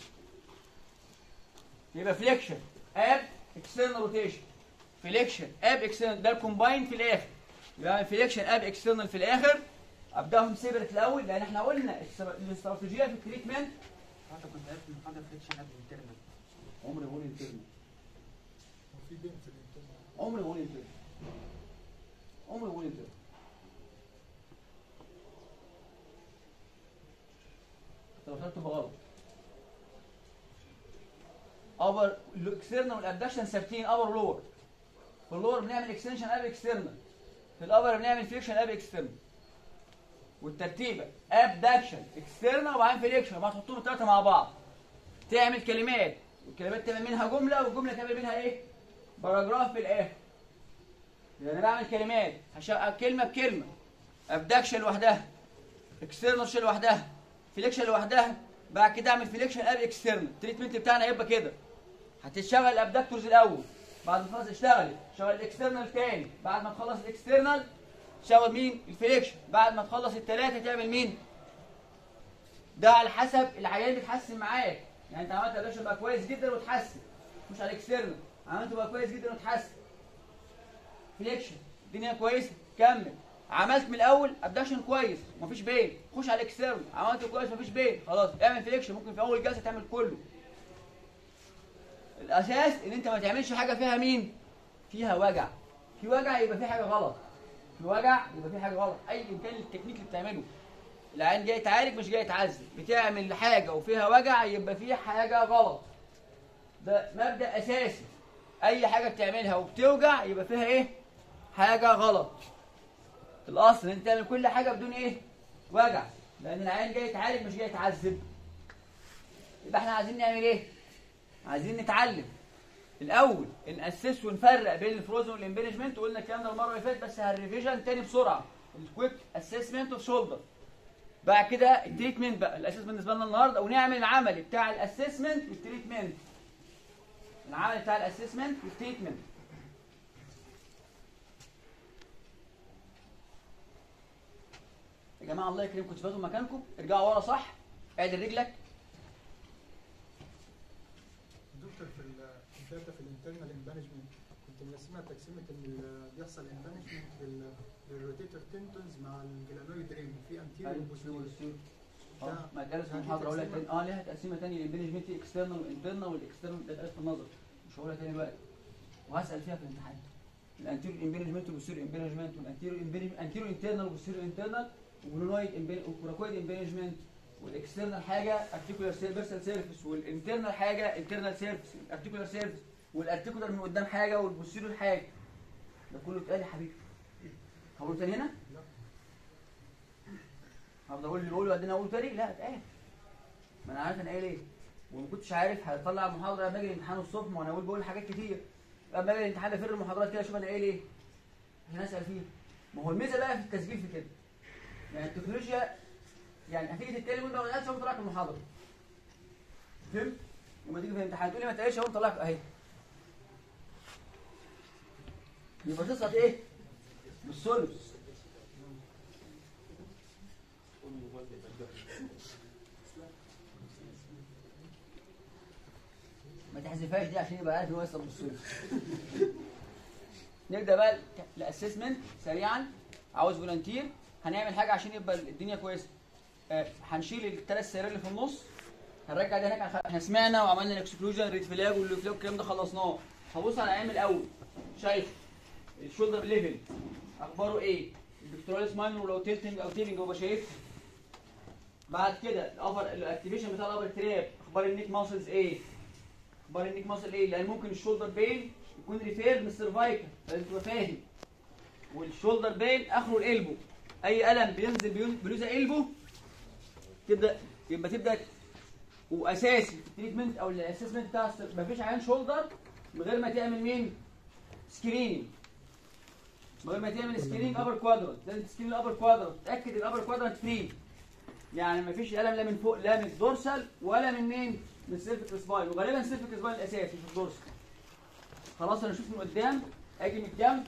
يبقى فليكشن اب اكسترنال روتيشن فليكشن اب اكسترنال ده الكومباين في الاخر يبقى فليكشن اب اكسترنال في الاخر ابداهم سيبرت الاول لان احنا قلنا الاستراتيجيه في التريتمنت حضرتك كنت عارف ان المحاضره فريكشن قبل الانترنال عمري ما اقول انترنال وفي بين في الانترنال عمري ما اقول انترنال عمري ما اقول انترنال لو خدت غلط ابر الاكسترنال والابدكشن ثابتين ابر ولور في اللور بنعمل اكستنشن قبل اكسترنال في الابر بنعمل فليكشن قبل اكسترنال والترتيبه ابدكشن اكسترنال وبعدين فليكشن وبعدين تحطهم الثلاثه مع بعض تعمل كلمات والكلمات تعمل منها جمله والجمله تعمل منها ايه؟ باراجراف في الاخر يعني انا بعمل كلمات هشغل كلمه بكلمه ابدكشن لوحدها اكسترنال لوحدها فليكشن لوحدها بعد كده اعمل فليكشن قبل اكسترنال التريتمنت بتاعنا هيبقى كده هتشتغل الابدكتورز الاول بعد ما تخلص اشتغل شغل الاكسترنال تاني بعد ما تخلص الاكسترنال شغل مين الفليكشن بعد ما تخلص الثلاثه تعمل مين ده على حسب العيان بيتحسن معاك يعني انت عملت ابدكشن بقى كويس جدا وتحسن مش على الاكسترنال عملته بقى كويس جدا وتحسن فليكشن الدنيا كويسه كمل عملت من الاول ابدكشن كويس مفيش بين خش على الاكسترنال عملته كويس مفيش بين خلاص اعمل فليكشن ممكن في اول جلسه تعمل كله الاساس ان انت ما تعملش حاجه فيها مين فيها وجع في وجع يبقى في حاجه غلط في وجع يبقى في حاجه غلط اي كان التكنيك اللي بتعمله العيان جاي يتعالج مش جاي يتعذب بتعمل حاجه وفيها وجع يبقى في حاجه غلط ده مبدا اساسي اي حاجه بتعملها وبتوجع يبقى فيها ايه حاجه غلط الاصل ان انت تعمل كل حاجه بدون ايه وجع لان العيان جاي يتعالج مش جاي يتعذب يبقى احنا عايزين نعمل ايه عايزين نتعلم الاول ناسس ونفرق بين الفروزن والامبيلجمنت وقلنا الكلام ده المره اللي فاتت بس هالريفيجن تاني بسرعه الكويك اسسمنت اوف شولدر بعد كده التريتمنت بقى الاساس بالنسبه لنا النهارده ونعمل العمل بتاع الاسسمنت والتريتمنت العمل بتاع الاسسمنت والتريتمنت يا جماعه الله يكرمكم تثبتوا مكانكم ارجعوا ورا صح اعدل رجلك دكتور في الداتا في الانترنال امبانجمنت كنت مقسمها تقسيمه ان ال- بيحصل امبانجمنت للروتيتور تنتونز مع الجلانويد رينج في انتيريور وبوستيريور اه ما اتقالت في يعني المحاضره اقول لك تقسيمة- تاني اه ليها تقسيمه ثانيه الامبيلجمنت اكسترنال وانترنال والاكسترنال ده اتقالت في النظر مش هقولها تاني دلوقتي وهسال فيها في الامتحان الانتيريور امبيلجمنت والبوستيريور امبيلجمنت والانتيريور انتيريور انترنال والبوستيريور انترنال والجلونويد والكوراكويد امبيلجمنت والاكسترنال حاجه ارتيكولار بيرسال سيرفيس والانترنال حاجه انترنال سيرفيس الارتيكولار سيرفيس والارتيكولار من قدام حاجه والبوستيريور حاجه ده كله اتقال يا حبيبي هقول تاني هنا؟ لا. هفضل اقول اللي بقوله بعدين اقول تاني؟ لا اتقال ما انا عارف انا قايل ايه وما كنتش عارف هطلع المحاضره لما اجي الامتحان الصبح ما انا اقول بقول حاجات كتير لما اجي الامتحان افر المحاضرات كده اشوف انا قايل ايه عشان اسال فيها ما هو الميزه بقى في التسجيل في كده يعني التكنولوجيا يعني هتيجي تتكلم وانت ما قلتش اقوم طلعك المحاضره فهمت؟ لما تيجي في الامتحان تقول لي ما تقالش اقوم طلعك اهي يبقى تسقط ايه؟ بالثلث ما تحذفهاش دي عشان يبقى عارف ان هو يسقط بالثلث نبدا بقى الاسسمنت سريعا عاوز فولنتير هنعمل حاجه عشان يبقى الدنيا كويسه آه، هنشيل الثلاث سيارات اللي في النص هنرجع ده هناك على- احنا سمعنا وعملنا الاكسكلوجن ريد فلاج والفلاج والكلام ده خلصناه هبص على الايام الاول شايف الشولدر ليفل اخباره ايه البكتوراليس ماينور لو تيلتنج او تيلنج هو شايف بعد كده الابر الاكتيفيشن بتاع الابر تراب اخبار النيك ماسلز ايه اخبار النيك ماسل ايه لان ممكن الشولدر بين يكون ريفير من السيرفايكل لازم تبقى فاهم والشولدر بين اخره الالبو اي الم بينزل بيون- بلوزه البو تبدا يبقى تبدا واساسي التريتمنت او الاسسمنت بتاع الس- مفيش عيان شولدر من غير ما تعمل مين سكريننج من غير ما تعمل سكريننج ابر كوادرنت لازم تسكرين الابر كوادرنت تاكد الابر كوادرنت فري يعني مفيش الم لا من فوق لا من الدورسال ولا من مين من السيرفيك سباين وغالبا السيرفيك سباين الاساسي مش الدورسال خلاص انا اشوف من قدام اجي من الجنب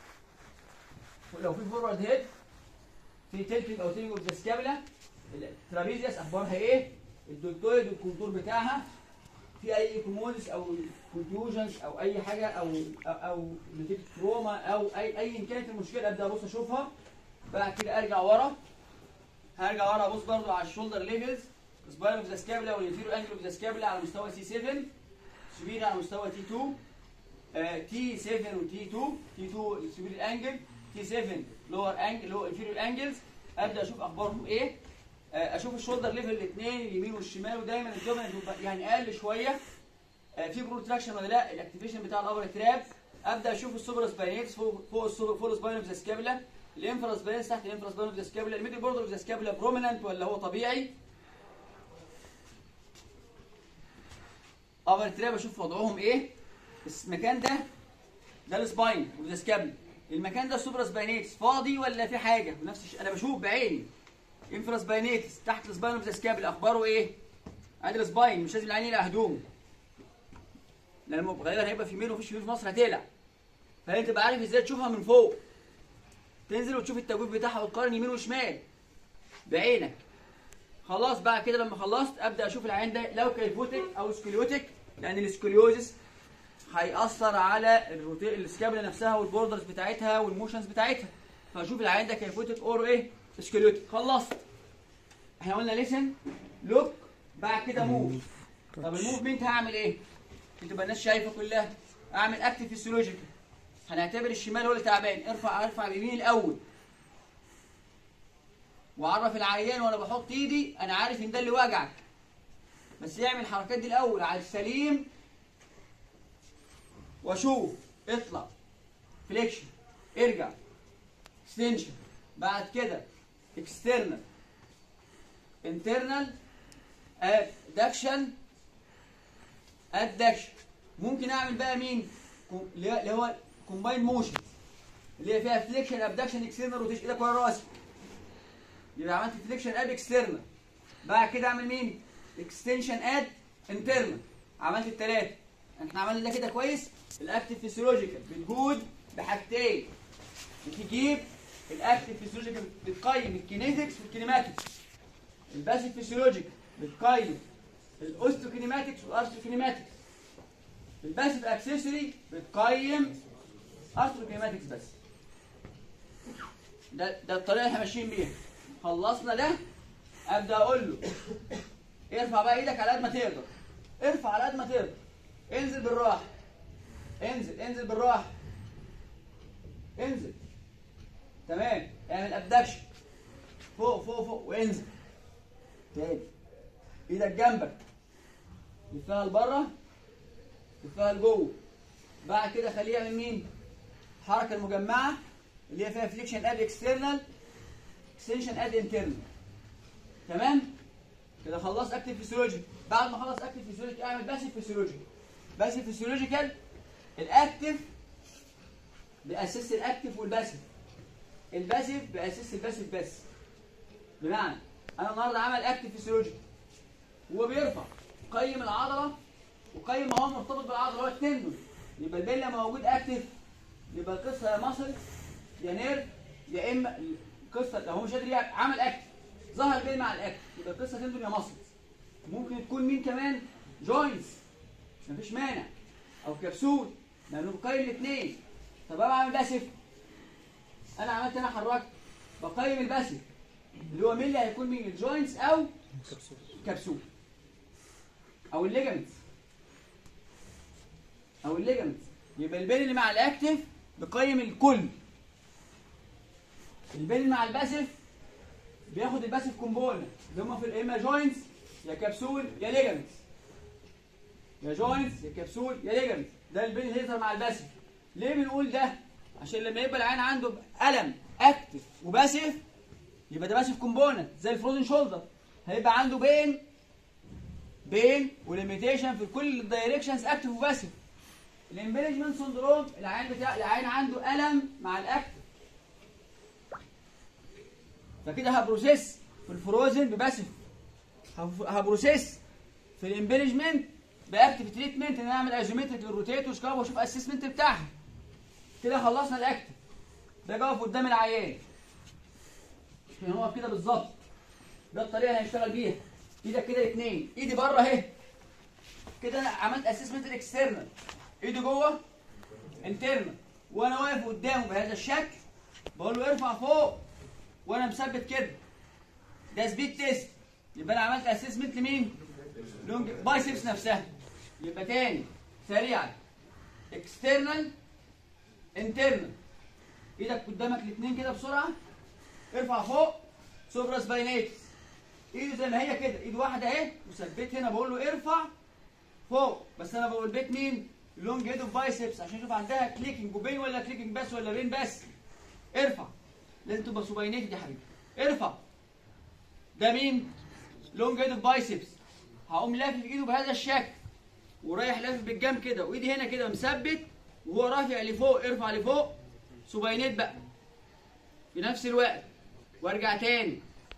لو في فورورد هيد في تلتنج او تيلنج اوف ذا سكابولا الترابيزيوس اخبارها ايه الدكتويد والكونتور بتاعها في اي كومودس او كونفيوجنز او اي حاجه او او, أو نتيجه تروما او اي ايا كانت المشكله ابدا ابص اشوفها بعد كده ارجع ورا هرجع ورا ابص برضو على الشولدر ليفلز سباين اوف ذا سكابلا والانفيريور انجل اوف ذا سكابلا على مستوى سي 7 سوبيريور على مستوى تي 2 تي 7 وتي 2 تي 2 السوبيريور انجل تي 7 لور انجل لو انفيريور انجلز ابدا اشوف اخبارهم ايه آه، اشوف الشولدر ليفل الاثنين اليمين والشمال ودايما الدوميننت يبقى يعني اقل شويه آه، في بروتراكشن ولا لا الاكتيفيشن بتاع الابر تراب ابدا اشوف السوبر سباينيتس فوق فوق السوبر فوق سباين اوف ذا سكابلا الانفرا سباينيتس تحت الانفرا سباين اوف ذا سكابلا الميدل بوردر اوف ذا سكابلا بروميننت ولا هو طبيعي ابر تراب اشوف وضعهم ايه المكان ده ده السباين اوف ذا سكابلا المكان ده السوبر سباينيتس فاضي ولا في حاجه ونفس الشيء انا بشوف بعيني انفرا سباينيتس تحت السباين اوف ذا سكابلا اخباره ايه ادي السباين مش لازم العين يلاقي هدوم لان غالبا هيبقى في ميل ومفيش فيميل في مصر هتقلع فانت تبقى عارف ازاي تشوفها من فوق تنزل وتشوف التجويف بتاعها وتقارن يمين وشمال بعينك خلاص بقى كده لما خلصت ابدا اشوف العين ده لو كيفوتك او سكوليوتك لان السكوليوزس هيأثر على الروتي السكابلا نفسها والبوردرز بتاعتها والموشنز بتاعتها فاشوف العين ده كيفوتك اور ايه سكوليوتك خلصت احنا قلنا ليسن لوك بعد كده موف طب الموفمنت هعمل ايه؟ عشان تبقى الناس شايفه كلها اعمل اكتف فيسيولوجيكال هنعتبر الشمال هو اللي تعبان ارفع ارفع اليمين الاول واعرف العيان وانا بحط ايدي انا عارف ان ده اللي وجعك بس يعمل الحركات دي الاول على السليم واشوف اطلع فليكشن ارجع اكستنشن بعد كده اكسترنال انترنال ادكشن ادكشن ممكن اعمل بقى مين كو- اللي هو- اللي هو كومباين موشن اللي هي فيها فليكشن ابدكشن اكسترنال روتيشن ايدك ورا راسك يبقى عملت فليكشن اد اكسترنال بعد كده اعمل مين اكستنشن اد انترنال عملت الثلاثه احنا عملنا ده كده كويس الاكتف فيسيولوجيكال بتجود بحاجتين بتجيب الاكتف فيسيولوجيكال بتقيم الكينيتكس والكينيماتكس الباسيف فيسيولوجيكال بتقيم الاوستوكينيماتكس والارثوكينيماتكس الباسيف اكسسوري بتقيم ارثوكينيماتكس بس ده ده الطريقه اللي احنا ماشيين بيها خلصنا ده ابدا اقول له ارفع بقى ايدك على قد ما تقدر ارفع على قد ما تقدر انزل بالراحه انزل انزل بالراحه انزل تمام اعمل ابدكشن فوق فوق فوق وانزل تاني ايدك جنبك لفها لبره لفها لجوه بعد كده خليه يعمل مين؟ الحركه المجمعه اللي هي فيها فليكشن اد اكسترنال اكستنشن اد انترنال تمام؟ كده خلصت اكتف فيسيولوجي بعد ما خلص اكتف فيسيولوجي اعمل باسيف فيسيولوجي باسيف فيسيولوجيكال الاكتف باسس الاكتف والباسيف الباسيف باسس الباسيف بس بمعنى انا النهارده عمل اكتف فيسيولوجي هو بيرفع قيم العضله وقيم ما هو مرتبط بالعضله هو التندون يبقى البين لما موجود اكتف يبقى القصه يا مصل يا نيرف يا اما القصه لو هو مش قادر يعمل عمل اكتف ظهر البين مع الاكتف يبقى القصه تندون يا مصل ممكن تكون مين كمان جوينتس مفيش مانع او كبسول لانه بقيم الاثنين طب انا بعمل باسف انا عملت انا حركت بقيم الباسف اللي هو مين اللي هيكون مين الجوينتس او كبسول او الليجامنتس او الليجامنتس يبقى البين اللي مع الاكتف بقيم الكل البين اللي مع الباسف بياخد الباسف كومبوننت اللي هم في يا اما جوينتس يا كبسول يا ليجامنتس يا جوينتس يا كبسول يا ليجامنتس ده البين اللي هيظهر مع الباسف ليه بنقول ده عشان لما يبقى العين عنده الم اكتف وباسف يبقى ده باسف كومبوننت زي الفروزن شولدر هيبقى عنده بين بين وليميتيشن في كل الدايركشنز اكتف وباسف الامبلجمنت سندروم العين بتاع العين عنده الم مع الاكتف فكده هبروسيس في الفروزن بباسف هف- هبروسيس في الامبلجمنت باكتف تريتمنت ان انا اعمل ايزومتريك للروتيت وسكاب واشوف اسسمنت بتاعها كده خلصنا الاكتف ده جوه قدام العيان عشان هو كده بالظبط ده الطريقه اللي هنشتغل بيها ايدك كده اتنين ايدي بره اهي كده انا عملت اسسمنت الاكسترنال ايدي جوه انترنال وانا واقف قدامه بهذا الشكل بقول له ارفع فوق وانا مثبت كده ده سبيد تيست يبقى انا عملت اسسمنت لمين لونج بايسبس نفسها يبقى تاني سريعا اكسترنال انترنال ايدك قدامك الاثنين كده بسرعه ارفع فوق سوبراس باينيتس ايده زي ما هي كده ايد واحده اهي وثبت هنا بقول له ارفع فوق بس انا بقول بيت مين لونج هيد اوف بايسبس عشان اشوف عندها كليكنج وبين ولا كليكنج بس ولا بين بس ارفع لازم تبقى سوباينيتد يا حبيبي ارفع ده مين لونج هيد اوف بايسبس هقوم لافف ايده بهذا الشكل ورايح لافف بالجنب كده وايدي هنا كده مثبت وهو رافع لفوق ارفع لفوق سوباينيت بقى في نفس الوقت وارجع تاني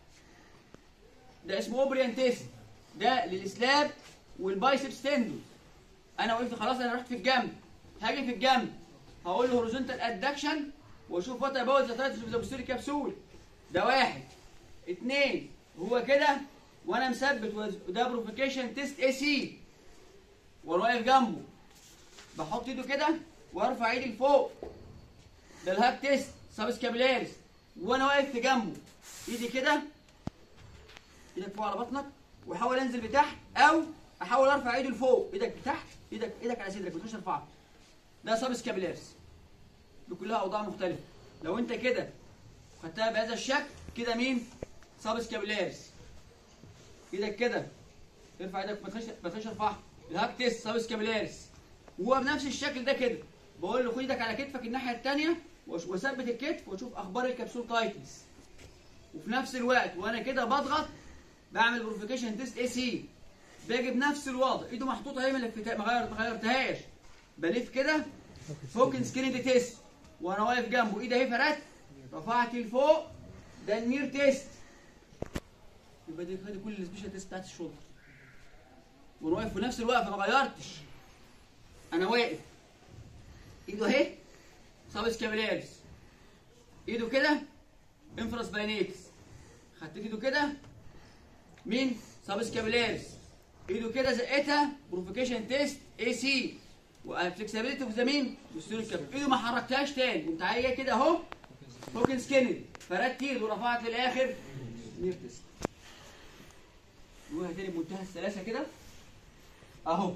ده اسمه اوبريان تيست ده للسلاب والبايسبس تندون انا وقفت خلاص انا رحت في الجنب هاجي في الجنب هقول له هوريزونتال ادكشن واشوف وات اباوت ذا تايتس اوف ذا بوستيريور كبسول ده واحد اتنين هو كده وانا مثبت وده بروفيكيشن تيست اي سي وانا واقف جنبه بحط ايده كده وارفع ايدي لفوق ده الهاب تيست سابسكابيلاريس وانا واقف في جنبه ايدي كده ايدك فوق على بطنك واحاول انزل لتحت او احاول ارفع ايدي لفوق ايدك لتحت ايدك ايدك على صدرك ما تخش ارفعها ده سابسكابيلاريس دي كلها اوضاع مختلفه لو انت كده خدتها بهذا الشكل كده مين سابسكابيلاريس ايدك كده ارفع ايدك ما تخش ما تخش ارفعها الهاك تيست سابسكابيلاريس وهو بنفس الشكل ده كده بقول له خد ايدك على كتفك الناحيه الثانيه واثبت الكتف واشوف اخبار الكبسول تايتنس وفي نفس الوقت وانا كده بضغط بعمل بروفيكيشن تيست اي سي باجي بنفس الوضع ايده محطوطه اهي ما لفتها- ما غيرت ما غيرتهاش بلف كده هوكنز كينيدي تيست وانا واقف جنبه ايدي اهي فردت رفعت لفوق ده النير تيست يبقى دي دي كل السبيشال تيست بتاعت الشولدر وانا واقف في نفس الوقفه ما غيرتش انا واقف ايده اهي سابس كابيلاريس ايده كده انفراس باينيتس خدت ايده كده مين سابس كابيلاريس ايده كده زقتها بروفيكيشن تيست اي سي وفلكسبيليتي اوف ذا مين بوستيريور كابيلاريس ايده ما حركتهاش تاني قمت جايه كده اهو هوكنز كينيدي فردت ايده ورفعت للاخر نير تيست نقولها تاني بمنتهى السلاسه كده اهو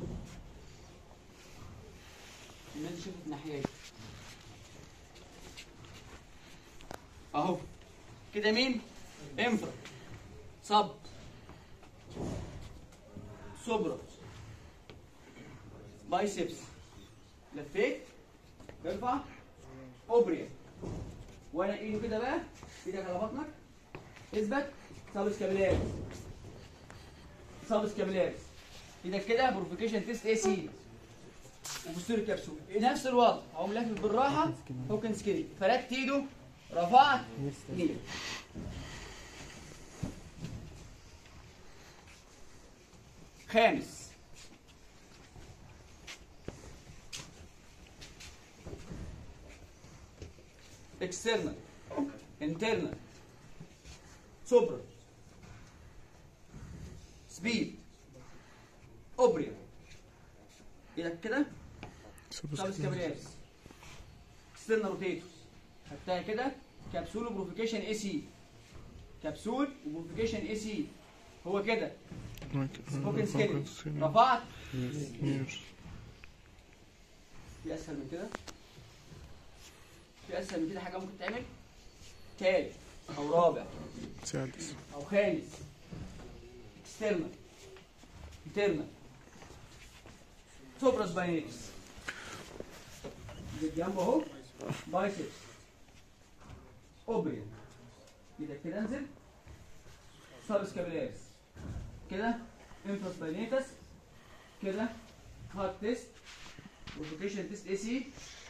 الناس شافت ناحيتي اهو كده مين انفرا صب سوبرا بايسبس لفيت ارفع اوبريا وانا ايده كده بقى ايدك على بطنك اثبت سابس كابيلاريس سابس كابيلاريس ايدك كده بروفيكيشن تيست اي سي وبوستيريور كبسول نفس الوضع هقوم لافف بالراحه هوكنز كده فردت ايده رفعت نيل خامس external internal سوبرا سبيد اوبريا ايدك كده سابس كابيلاريس اكسترنال روتيتوس خدتها كده كبسول وبروفيكيشن اي سي كبسول وبروفيكيشن اي سي هو كده سبوكن سكيل رفعت في اسهل من كده في اسهل من كده حاجه ممكن تعمل تالت او رابع سادس او خامس اكسترنال انترنال سوبراس باينيتس جنبه اهو بايسبس اوبريان ايدك كده انزل سابس كابيلاريس كده انفراس باينيتس كده هارت تيست روتيشن تيست اي سي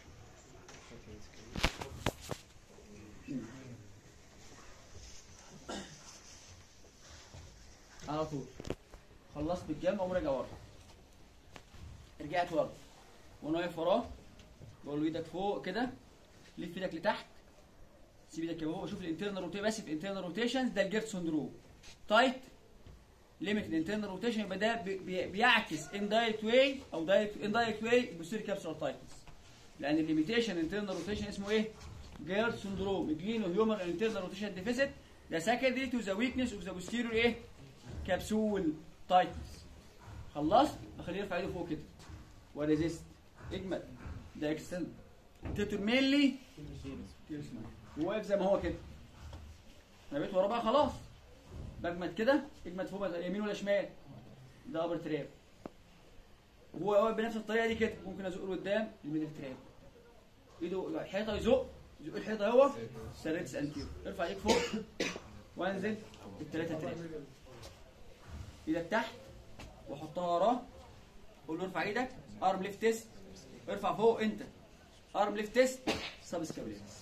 على طول خلصت بالجنب اقوم راجع ورا رجعت ورا وانا واقف وراه بقول له ايدك فوق كده لف ايدك لتحت سيب ايدك كده فوق شوف الانترنال روتيشن بس في الانترنال روتيشن ده الجيرت سندروم تايت ليميت الانترنال روتيشن يبقى ده بي- بي- بيعكس ان دايركت واي او دايركت ان دايركت واي بوستير كابسولار تايتس لان الليميتيشن انترنال روتيشن اسمه ايه؟ جيرت سندروم جلينو هيومن انترنال روتيشن ديفيسيت ده سكندري تو ذا ويكنس اوف ذا بوستيريور ايه؟ كبسول تايتنس خلصت بخليه يرفع ايده فوق كده وريزيست اجمد ده اكستند تيتو ميلي وواقف زي ما هو كده انا بقيت ورا بقى خلاص بجمد كده اجمد فوق بقى يمين ولا شمال ده ابر تراب وهو واقف بنفس الطريقه دي كده ممكن ازقه لقدام الميدل تراب ايده الحيطه يزق يزق الحيطه هو سيريتس انتيرو ارفع ايدك فوق وانزل الثلاثه تراب ايدك تحت واحطها وراه قول له ارفع ايدك ارم ليفت تيست ارفع فوق انت ارم ليفت تيست سب سكابيليتس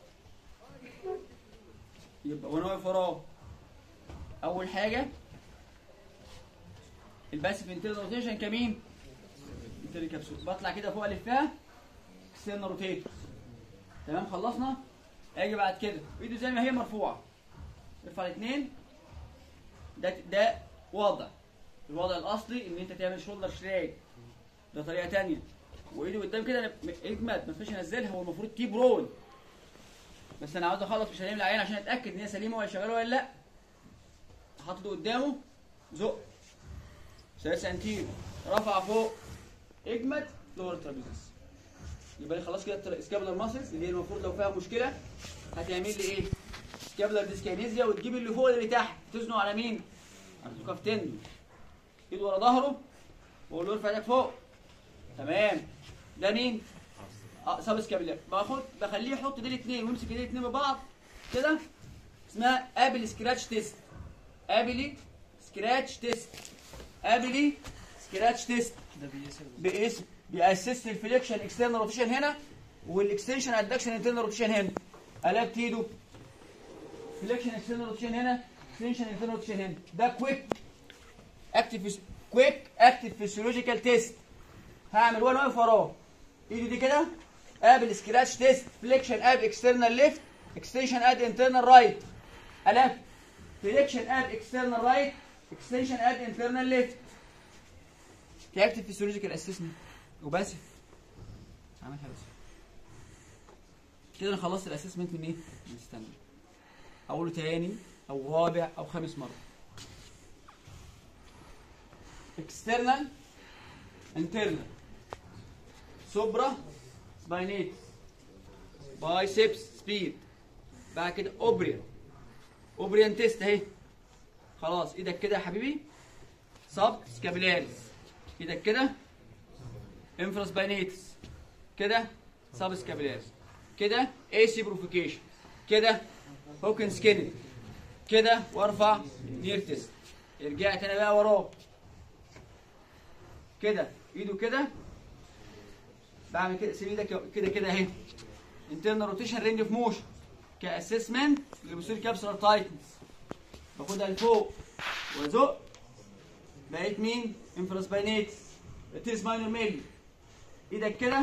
يبقى وانا واقف وراه اول حاجه الباسف انترنال روتيشن كمين انترنال كبسول بطلع كده فوق الفها اكسترنال روتيتور تمام خلصنا اجي بعد كده ايده زي ما هي مرفوعه ارفع الاثنين ده ده وضع الوضع الاصلي ان انت تعمل شولدر شراج ده طريقه تانية وايدي قدام كده أنا م- اجمد ما فيش انزلها هو المفروض تيب رول بس انا عاوز اخلص مش هنعمل العين عشان اتاكد ان هي سليمه ولا شغاله ولا لا حاطط قدامه زق سيرس انتير رفع فوق اجمد لور ترابيزس يبقى لي خلاص كده سكابولار ماسلز اللي هي المفروض لو فيها مشكله هتعمل لي ايه؟ سكابولار ديسكينيزيا وتجيب اللي فوق اللي تحت تزنق على مين؟ على الكف تندو ايد ورا ظهره واقول له ارفع ايدك فوق تمام ده مين؟ اه سب سكابولار باخد بخليه يحط دي الاثنين ويمسك ايديه الاثنين ببعض كده اسمها ابل سكراتش تيست ابلي سكراتش تيست ابلي سكراتش تيست ده بيسر باسم بيأسس الفليكشن اكسترنال روتيشن هنا والاكستنشن ادكشن انترنال روتيشن هنا قلبت ايده فليكشن اكسترنال روتيشن هنا اكستنشن انترنال روتيشن هنا ده كويك اكتف كويك اكتف فيسيولوجيكال تيست هعمل وانا واقف وراه ايدي دي كده قابل سكراتش تيست فليكشن اب اكسترنال ليفت اكستنشن اد انترنال رايت قلبت فليكشن اب اكسترنال رايت اكستنشن اد انترنال ليفت تعبت فيسيولوجيكال اسسمنت وبس عملها بس كده انا خلصت الاسسمنت من ايه؟ من الستاندرد اقوله تاني او رابع او خامس مره اكسترنال انترنال سوبرا سباينيت بايسبس سبيد بعد كده اوبريان اوبريان تيست اهي خلاص ايدك كده يا حبيبي سب سكابيلاريس ايدك كده انفراس باينيتس كده سب سكابيلاريس كده ايسي بروفيكيشن كده هوكن سكيننج كده وارفع نير تيست رجعت انا بقى وراه كده ايده كده بعمل كده سيب ايدك كده كده اهي انترنال روتيشن رينج اوف موشن كاسسمنت لبصير كابسولار تايتنس باخدها لفوق وازق بقيت مين؟ انفراس باينيتس تيس ماينور ميلي ايدك كده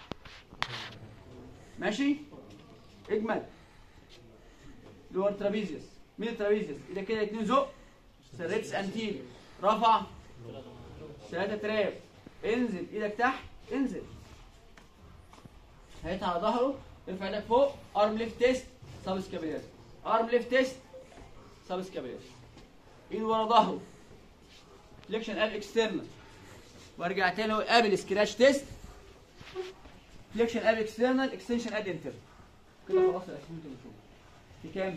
ماشي اجمل لور ترابيزيوس مين ترابيزيوس ايدك كده اتنين زق سريتس انتيريور رفع ثلاثة تراب انزل ايدك تحت انزل هيت على ظهره ارفع ايدك فوق ارم ليفت تيست سب سكابيلاري ارم ليفت تيست سب سكابيلاري ايد ورا ظهره فليكشن اب اكسترنال وارجع تاني اقول قابل سكراش تيست فليكشن اب اكسترنال اكستنشن اد انتر كده خلاص الاسئله اللي فوق في كام؟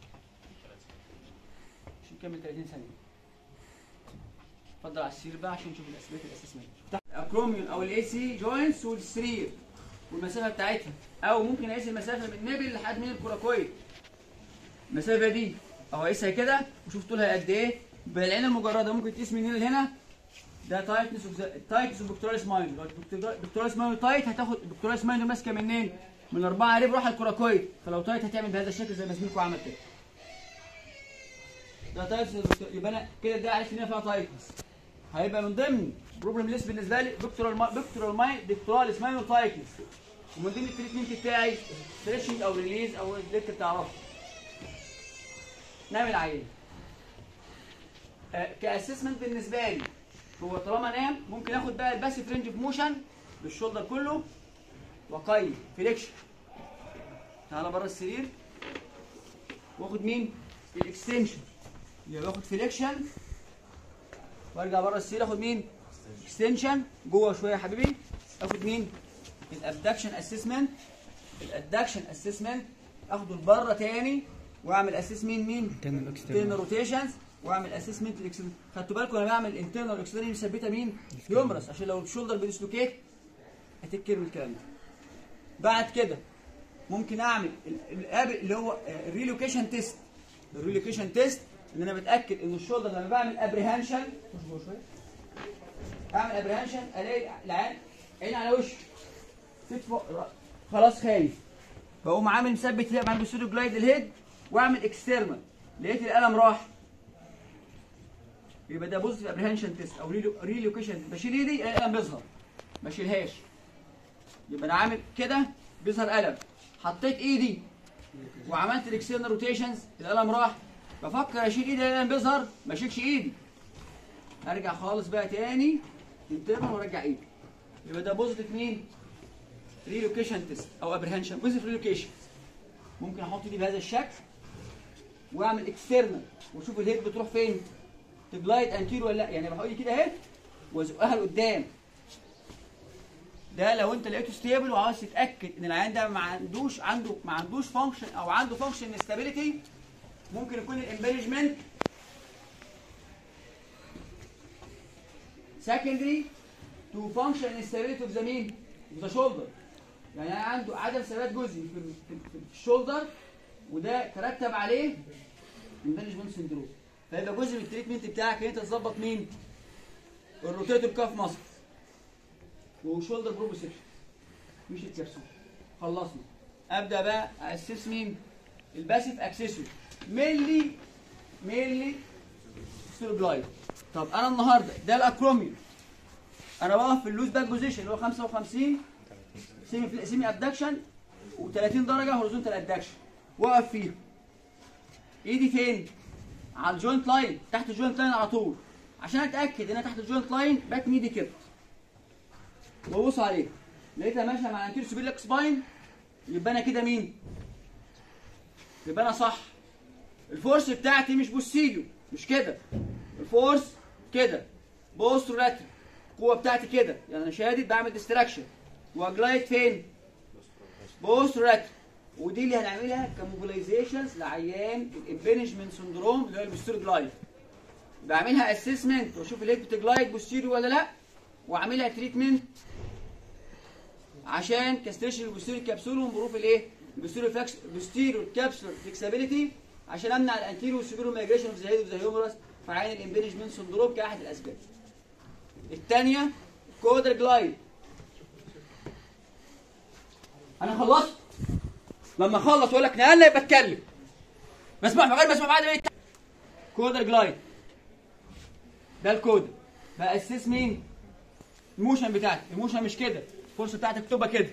مش نكمل 30 ثانيه اتفضل على السرير بقى عشان نشوف الاسئله الاساسيه الاكروميون او الاي سي جوينتس والسرير والمسافه بتاعتها او ممكن اقيس المسافه من نبل لحد من الكوراكويد المسافه دي او اقيسها كده وشوف طولها قد ايه بالعين المجرده ممكن تقيس من هنا لهنا ده تايتنس اوف تايتنس اوف بكتوريس مايند لو بكتوريس مايند تايت هتاخد بكتوريس مايند ماسكه منين؟ من اربعه ريب راح الكوراكويد فلو تايت هتعمل بهذا الشكل زي ما زميلكم عمل كده ده تايتنس يبقى انا كده ده عرفت ان هي فيها تايتنس هيبقى من ضمن بروبلم ليست بالنسبه لي بكتورال ما... بكتورال ماي بكتورال مايند تايتنس ومن ضمن التريتمنت بتاعي ستريتشنج او ريليز او اللي انت بتعرفه نعمل عينه آه، كاسسمنت بالنسبه لي هو طالما نام ممكن اخد بقى الباسيف رينج اوف موشن بالشولدر كله واقيم فليكشن تعالى بره السرير واخد مين؟ الاكستنشن اللي باخد فليكشن وارجع بره السير اخد مين اكستنشن جوه شويه يا حبيبي اخد مين الابدكشن اسسمنت الادكشن اسسمنت اخده لبره تاني واعمل اسسمنت مين انترنال روتيشنز واعمل اسسمنت خدتوا بالكم انا بعمل انترنال اكسترنال مثبته مين يومرس عشان لو الشولدر بيديسلوكيت هتتكرم الكلام ده بعد كده ممكن اعمل ال- الاب اللي هو الريلوكيشن تيست الريلوكيشن تيست ان انا بتاكد ان الشولدر لما بعمل ابريهانشن خش جوه شويه اعمل ابريهانشن الاقي العين عين على وشه فيت فوق رأ- خلاص خايف بقوم عامل مثبت ليه بعمل بسودو جلايد للهيد واعمل اكسترنال لقيت القلم راح يبقى ده بوزيتيف ابريهانشن تيست او ريلوكيشن بشيل ايدي الاقي القلم بيظهر ما اشيلهاش يبقى انا عامل كده بيظهر قلم حطيت ايدي وعملت الاكسترنال روتيشنز القلم راح بفكر اشيل ايدي القلم بيظهر ما اشيلش ايدي ارجع خالص بقى تاني انترنال وارجع ايدي يبقى ده بوزيتيف مين ريلوكيشن تيست او ابريهنشن بوزيتيف ريلوكيشن ممكن احط ايدي بهذا الشكل واعمل اكسترنال واشوف الهيد بتروح فين تجلايد انتيرو ولا لا يعني بحط ايدي كده اهي وازقها لقدام ده لو انت لقيته ستيبل وعاوز تتاكد ان العيان ده ما عندوش عنده ما عندوش فانكشن او عنده فانكشن ستابيليتي ممكن يكون الامبلجمنت secondary to function instability of the mean of the shoulder يعني أنا عنده عدم ثبات جزئي في ال- في ال- في الشولدر وده ترتب عليه امبلجمنت سندروم فيبقى جزء من التريتمنت بتاعك ان انت تظبط مين؟ الروتيتور كاف ماسل وشولدر بروبوسيشن مش الكبسول خلصنا ابدا بقى اسس مين؟ الباسيف اكسسوري مينلي مينلي ستيروجلايد طب انا النهارده ده الاكروميوم انا واقف في اللوز باك بوزيشن اللي هو 55 سيمي سيمي ابدكشن و30 درجه هوريزونتال ادكشن واقف فيه ايدي فين على الجوينت لاين تحت الجوينت لاين على طول عشان اتاكد ان انا تحت الجوينت لاين باتني ايدي كده وابص عليه لقيتها ماشيه مع الانتير سوبيلك سباين يبقى انا كده مين يبقى انا صح الفورس بتاعتي مش بوستيريو مش كده الفورس كده بوسترولاتر القوه بتاعتي كده يعني انا شادد بعمل ديستراكشن واجلايد فين بوسترولاتر ودي اللي هنعملها كموبيلايزيشنز لعيان الامبنجمنت سندروم اللي هو البوستير جلايد بعملها اسسمنت واشوف الهيد بتجلايد بوستيريو ولا لا واعملها تريتمنت عشان كاستريشن البوستيريو كابسول ومبروف الايه البوستيريو فلكس بوستيريو كابسول فلكسبيليتي عشان امنع الانتيريو والسوبيريو مايجريشن اوف ذا هيد اوف ذا هيومرس في عين الامبنجمنت سندروم كاحد الاسباب الثانيه كودر جلايد انا خلصت لما اخلص واقول لك نقلنا يبقى اتكلم بسمع من غير ما اسمع بعد ما يتكلم كودر جلايد ده الكودر باسس مين الموشن بتاعتي الموشن مش كده الفرصه بتاعتك تبقى كده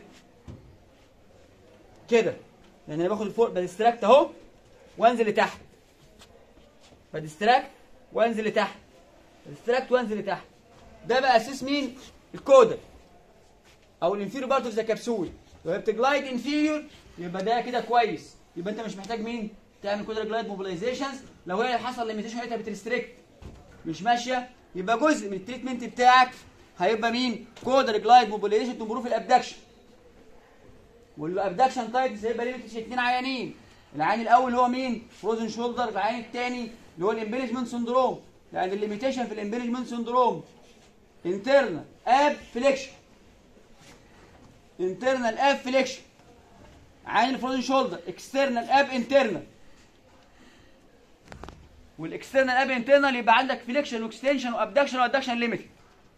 كده لان انا باخد الفوق بديستراكت اهو وانزل لتحت بديستراكت وانزل لتحت بديستراكت وانزل لتحت ده بقى اساس مين الكودر او الانفيريور بارت اوف ذا كبسول لو هي بتجلايد انفيريور يبقى ده كده كويس يبقى انت مش محتاج مين تعمل كودر جلايد موبيلايزيشنز لو هي حصل ليميتيشن لقيتها بتريستريكت مش ماشيه يبقى جزء من التريتمنت بتاعك هيبقى مين كودر جلايد موبيلايزيشن تمبروف الابدكشن والابدكشن تايبس هيبقى ليميتيشن اثنين عيانين العين الاول هو مين فروزن شولدر العين الثاني اللي هو الامبلجمنت سندروم لان الليميتيشن في الامبلجمنت سندروم انترنال اب فليكشن انترنال اب فليكشن عين الفروزن شولدر اكسترنال اب انترنال والاكسترنال اب انترنال يبقى عندك فليكشن واكستنشن وابدكشن وادكشن ليميتد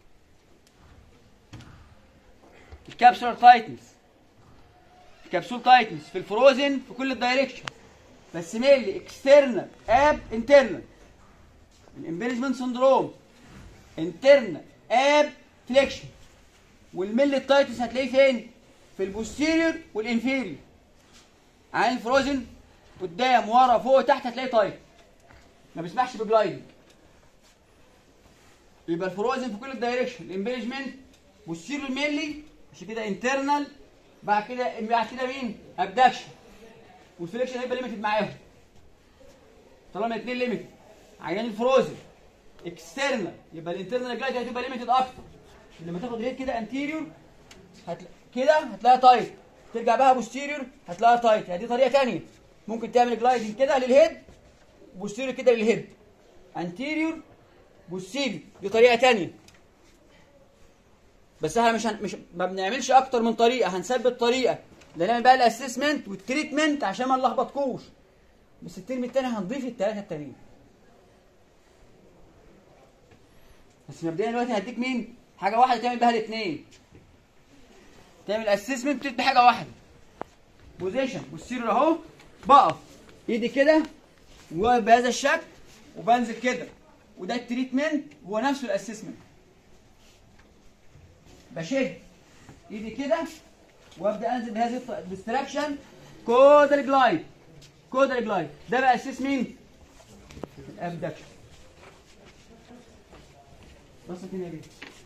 الكابسولار تايتنس الكبسول تايتنس في الفروزن في كل الدايركشن بس ميلي اكسترنال اب انترنال الامبلجمنت سندروم انترنال اب فليكشن والميل التايتنس هتلاقيه فين في البوستيريور والانفيريور عين الفروزن قدام ورا فوق تحت هتلاقيه تايت ما بيسمحش بجلايدنج يبقى الفروزن في كل الدايركشن الامبلجمنت بوستيريور ميلي عشان كده انترنال بعد كده بعد كده مين؟ ابدكشن والفليكشن هيبقى ليميتد معاهم طالما الاثنين ليميتد عيان الفروزن اكسترنال يبقى الانترنال جلايد هتبقى ليميتد اكتر لما تاخد الهيد كده انتيريور هتلا... كده هتلاقيها تايت ترجع بقى بوستيريور هتلاقيها تايت يعني دي طريقه ثانيه ممكن تعمل جلايدنج كده للهيد بوستيريور كده للهيد انتيريور بوستيريور دي طريقه ثانيه بس احنا مش هن... مش ما بنعملش اكتر من طريقه هنثبت طريقه ده نعمل بقى الاسسمنت والتريتمنت عشان ما نلخبطكوش بس الترم الثاني هنضيف الثلاثه التانيين بس مبدئيا دلوقتي هديك مين حاجه واحده تعمل بها الاثنين تعمل اسسمنت بحاجه واحده بوزيشن والسيرور اهو بقف ايدي كده وواقف بهذا الشكل وبنزل كده وده التريتمنت هو نفسه الاسسمنت بشد ايدي كده وابدا انزل بهذه الديستراكشن كودال جلايد كودال جلايد ده بقى اساس مين؟ الابدكشن بص كده يا بيه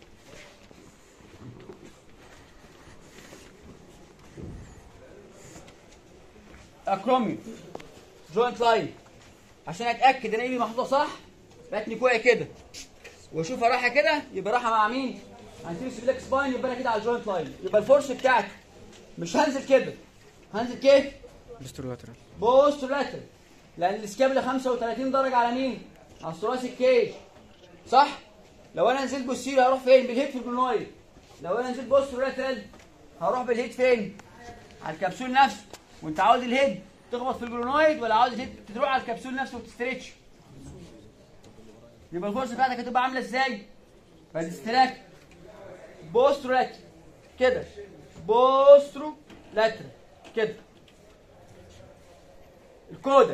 اكروميوم جوينت لاين عشان اتاكد ان ايدي محطوطه صح باتني كوعي كده واشوفها رايحه كده يبقى رايحه مع مين؟ هنسيب سبليك سباين يبقى انا كده على الجوينت لاين يبقى الفورس بتاعتي مش هنزل كده هنزل كيف؟ بستر لاترال بوست لاترال لان السكابلا 35 درجه على مين؟ على الثراس الكيج صح؟ لو انا نزلت بوستيريو هروح فين؟ بالهيد في الجنويد لو انا نزلت بوست لاترال هروح بالهيد فين؟ على الكبسول نفسه وانت عاوز الهيد تخبط في الجلونويد ولا عاوز الهيد تروح على الكبسول نفسه وتستريتش يبقى الفورس بتاعتك هتبقى عامله ازاي؟ فالاستراك بوسترو لاترال كده بوسترو لاترال كده الكودك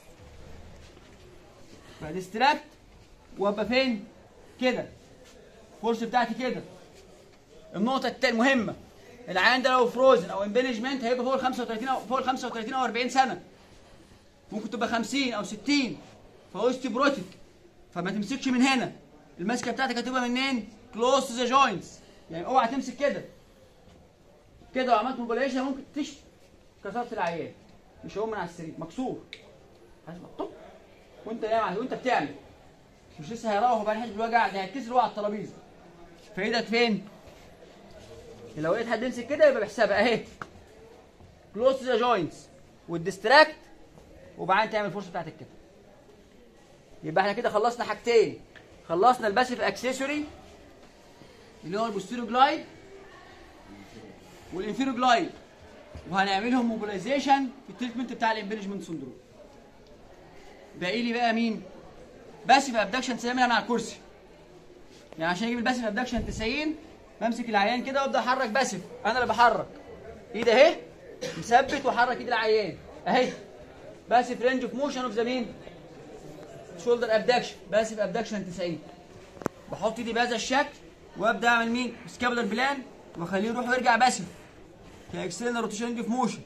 فالاستراكت وابقى فين؟ كده الفورس بتاعتي كده النقطة التا- المهمة العيان ده لو فروزن او امبنجمنت هيبقى فوق ال 35 او فوق ال 35 او 40 سنة ممكن تبقى 50 او 60 فاوستيبروتيك فما تمسكش من هنا المسكة بتاعتك هتبقى منين؟ كلوز تو ذا جوينتس يعني اوعى تمسك كده كده وعملت موبيلايزيشن ممكن تش كسرت العيان مش هقوم من على السرير مكسور هسمع طب وانت نايم عليه وانت بتعمل مش لسه هيروح وبعدين يحس بالوجع ده هيتكسر هو على الترابيزه فايدك فين؟ لو لقيت حد يمسك كده يبقى بحسابها اهي كلوز ذا جوينتس والديستراكت وبعدين تعمل الفرصه بتاعتك كده يبقى احنا كده خلصنا حاجتين خلصنا الباسيف اكسسوري اللي هو البوستيرو جلايد والانفيرو جلايد وهنعملهم موبيلايزيشن في التريتمنت بتاع الامبريجمنت سندروم باقي لي بقى مين باسيف ابدكشن 90 انا على الكرسي يعني عشان اجيب الباسيف ابدكشن 90 بمسك العيان كده وابدا احرك باسيف انا اللي بحرك ايد اهي مثبت واحرك ايد العيان اهي باسيف رينج اوف موشن اوف ذا مين شولدر ابدكشن باسيف ابدكشن 90 بحط ايدي بهذا الشكل وابدا اعمل مين سكابلر بلان واخليه يروح ويرجع باسيف كاكسترنال روتيشن في موشن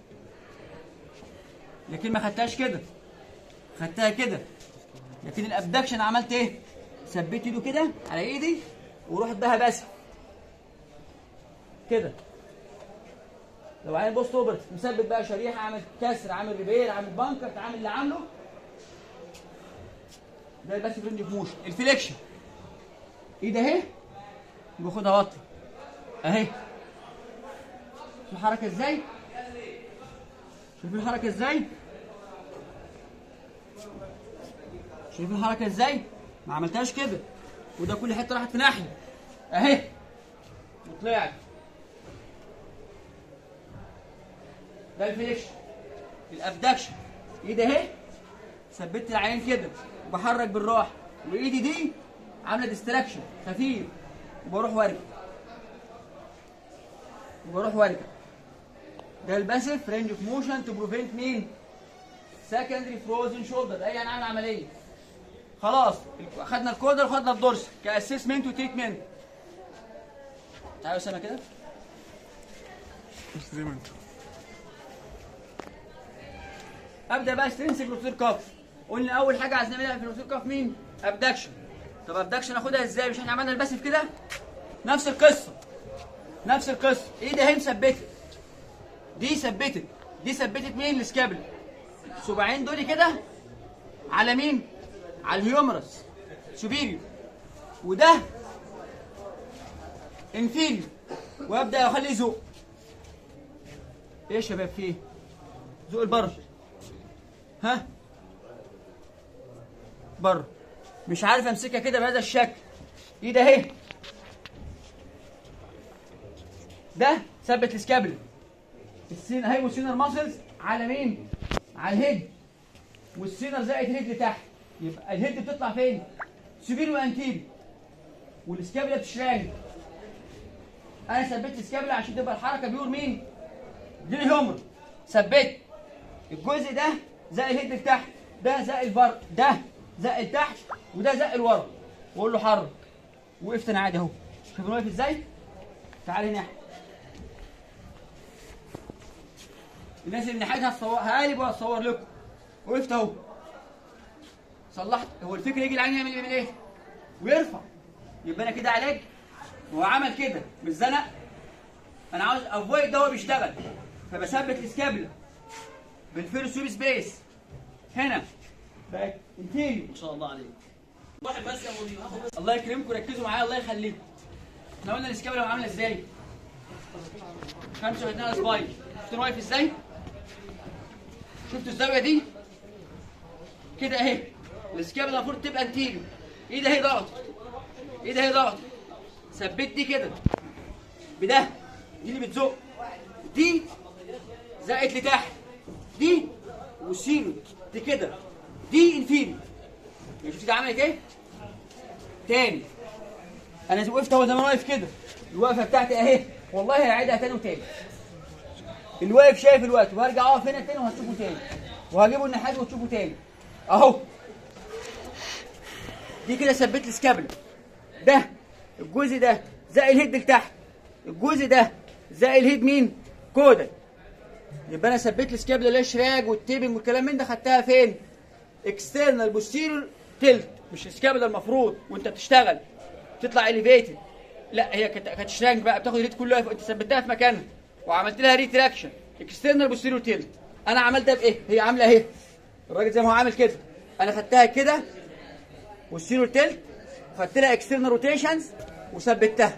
لكن ما خدتهاش كده خدتها كده لكن الابدكشن عملت ايه ثبت ايده كده على ايدي ورحت بها باسف كده لو عامل بوست اوبرت مثبت بقى شريحه عامل كسر عامل ريبير عامل بانكر عامل اللي عامله ده الباسف رينج اوف موشن الفليكشن ايد اهي باخدها وطي اهي شوف الحركه ازاي شوف الحركه ازاي شوف الحركه ازاي ما عملتهاش كده وده كل حته راحت في ناحيه اهي وطلعت ده الفليكشن الابدكشن ايدي اهي ثبت العين كده وبحرك بالراحه وايدي دي عامله ديستراكشن خفيف وبروح وارجع وبروح وارجع ده الباسف رينج اوف موشن تو بروفنت مين؟ سكندري فروزن شولدر اي هنعمل عمليه خلاص خدنا الكودر وخدنا الدورس كاسسمنت وتريتمنت تعالوا اسامه كده زي ما انت ابدا بقى استنسك روتير كاف قلنا اول حاجه عايز نعملها في الروتير كاف مين ابدكشن طب ابدكشن اخدها ازاي مش احنا عملنا الباسف كده نفس القصه نفس القصه ايدي اهي مثبتت دي ثبتت دي ثبتت مين السكابل الصباعين دول كده على مين على الهيومرس سوبيريو وده انفيريور وابدا اخليه ذوق ايه يا شباب في ايه ذوق البر ها بره مش عارف امسكها كده بهذا الشكل ايد اهي ده ثبت السكابل السين اهي والسينر ماسلز على مين على الهيد والسينر زائد الهيد لتحت يبقى الهيد بتطلع فين سوبيريو وانتيريو والسكابلا بتشرانك انا ثبت السكابلا عشان تبقى الحركه بيور مين دي الهمر ثبت الجزء ده زق الهيد لتحت ده زق البر ده زق لتحت وده زق لورا واقول له حرك وقفت انا عادي اهو شوف انا واقف ازاي تعال هنا الناس اللي ناحيتها هتصور هقلب وهصور لكم وقفت اهو صلحت هو الفكر يجي العين يعمل يعمل ايه ويرفع يبقى انا كده علاج هو عمل كده مش زنق انا عاوز افويد ده هو بيشتغل فبثبت السكابلا بالفيرسوب سبيس هنا بقت انتيريو ما شاء الله عليك واحد بس يا مدير هاخد بس الله يكرمكم ركزوا معايا الله يخليكم احنا قلنا السكابلا عامله ازاي 35 على سباين شفتوا واقف ازاي شفتوا الزاويه دي كده اهي السكابلا المفروض تبقى انتيريو ايد اهي ضغط ايد اهي ضغط ثبت دي كده بده دي اللي بتزق دي زقت لتحت دي وسيرو دي كده دي انفيريو يعني شفتي ده عملت ايه تاني انا وقفت اهو زي ما انا واقف كده الوقفه بتاعتي اهي والله هعيدها تاني وتاني الواقف شايف الوقت وهرجع اقف هنا تاني وهتشوفه تاني وهجيبه الناحيه وتشوفه تاني اهو دي كده ثبت لي سكابل ده الجزء ده زق الهيد لتحت الجزء ده زق الهيد مين كودا يبقى انا ثبت لي سكابل اللي هي الشراج والتيبنج والكلام من ده خدتها فين اكسترنال بوستيريور تلت مش سكابل المفروض وانت بتشتغل تطلع اليفيتد لا هي كانت كانت شرانك بقى بتاخد الهيد كلها انت ثبتها في مكانها وعملت لها ريتراكشن اكسترنال بوستيريور تيلت انا عملت ده بايه هي عامله اهي الراجل زي ما هو عامل كده انا خدتها كده والسيرو تلت خدت لها اكسترنال روتيشنز وثبتها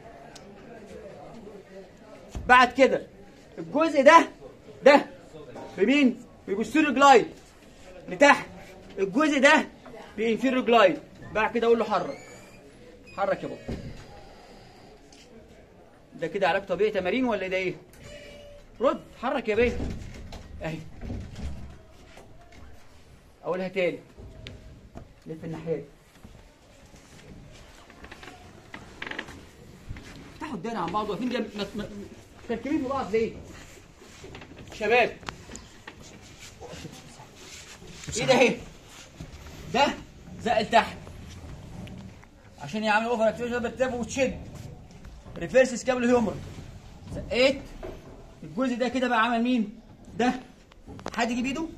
بعد كده الجزء ده ده بمين بيبوستيريو جلايد لتحت الجزء ده بانفيريو جلايد بعد كده اقول له حرك حرك يا بابا ده كده علاج طبيعي تمارين ولا ده ايه رد حرك يا بيه اهي اقولها تاني لف الناحيه دي افتحوا الدنيا عن بعض واقفين جنب ما- ما- مركبين في بعض ليه؟ شباب ايه ده اهي ده زق لتحت عشان يعمل اوفر اكتيفيشن بتتابع وتشد ريفيرس سكابل هيومر زقيت الجزء ده كده بقى عمل مين؟ ده حد يجيب ايده؟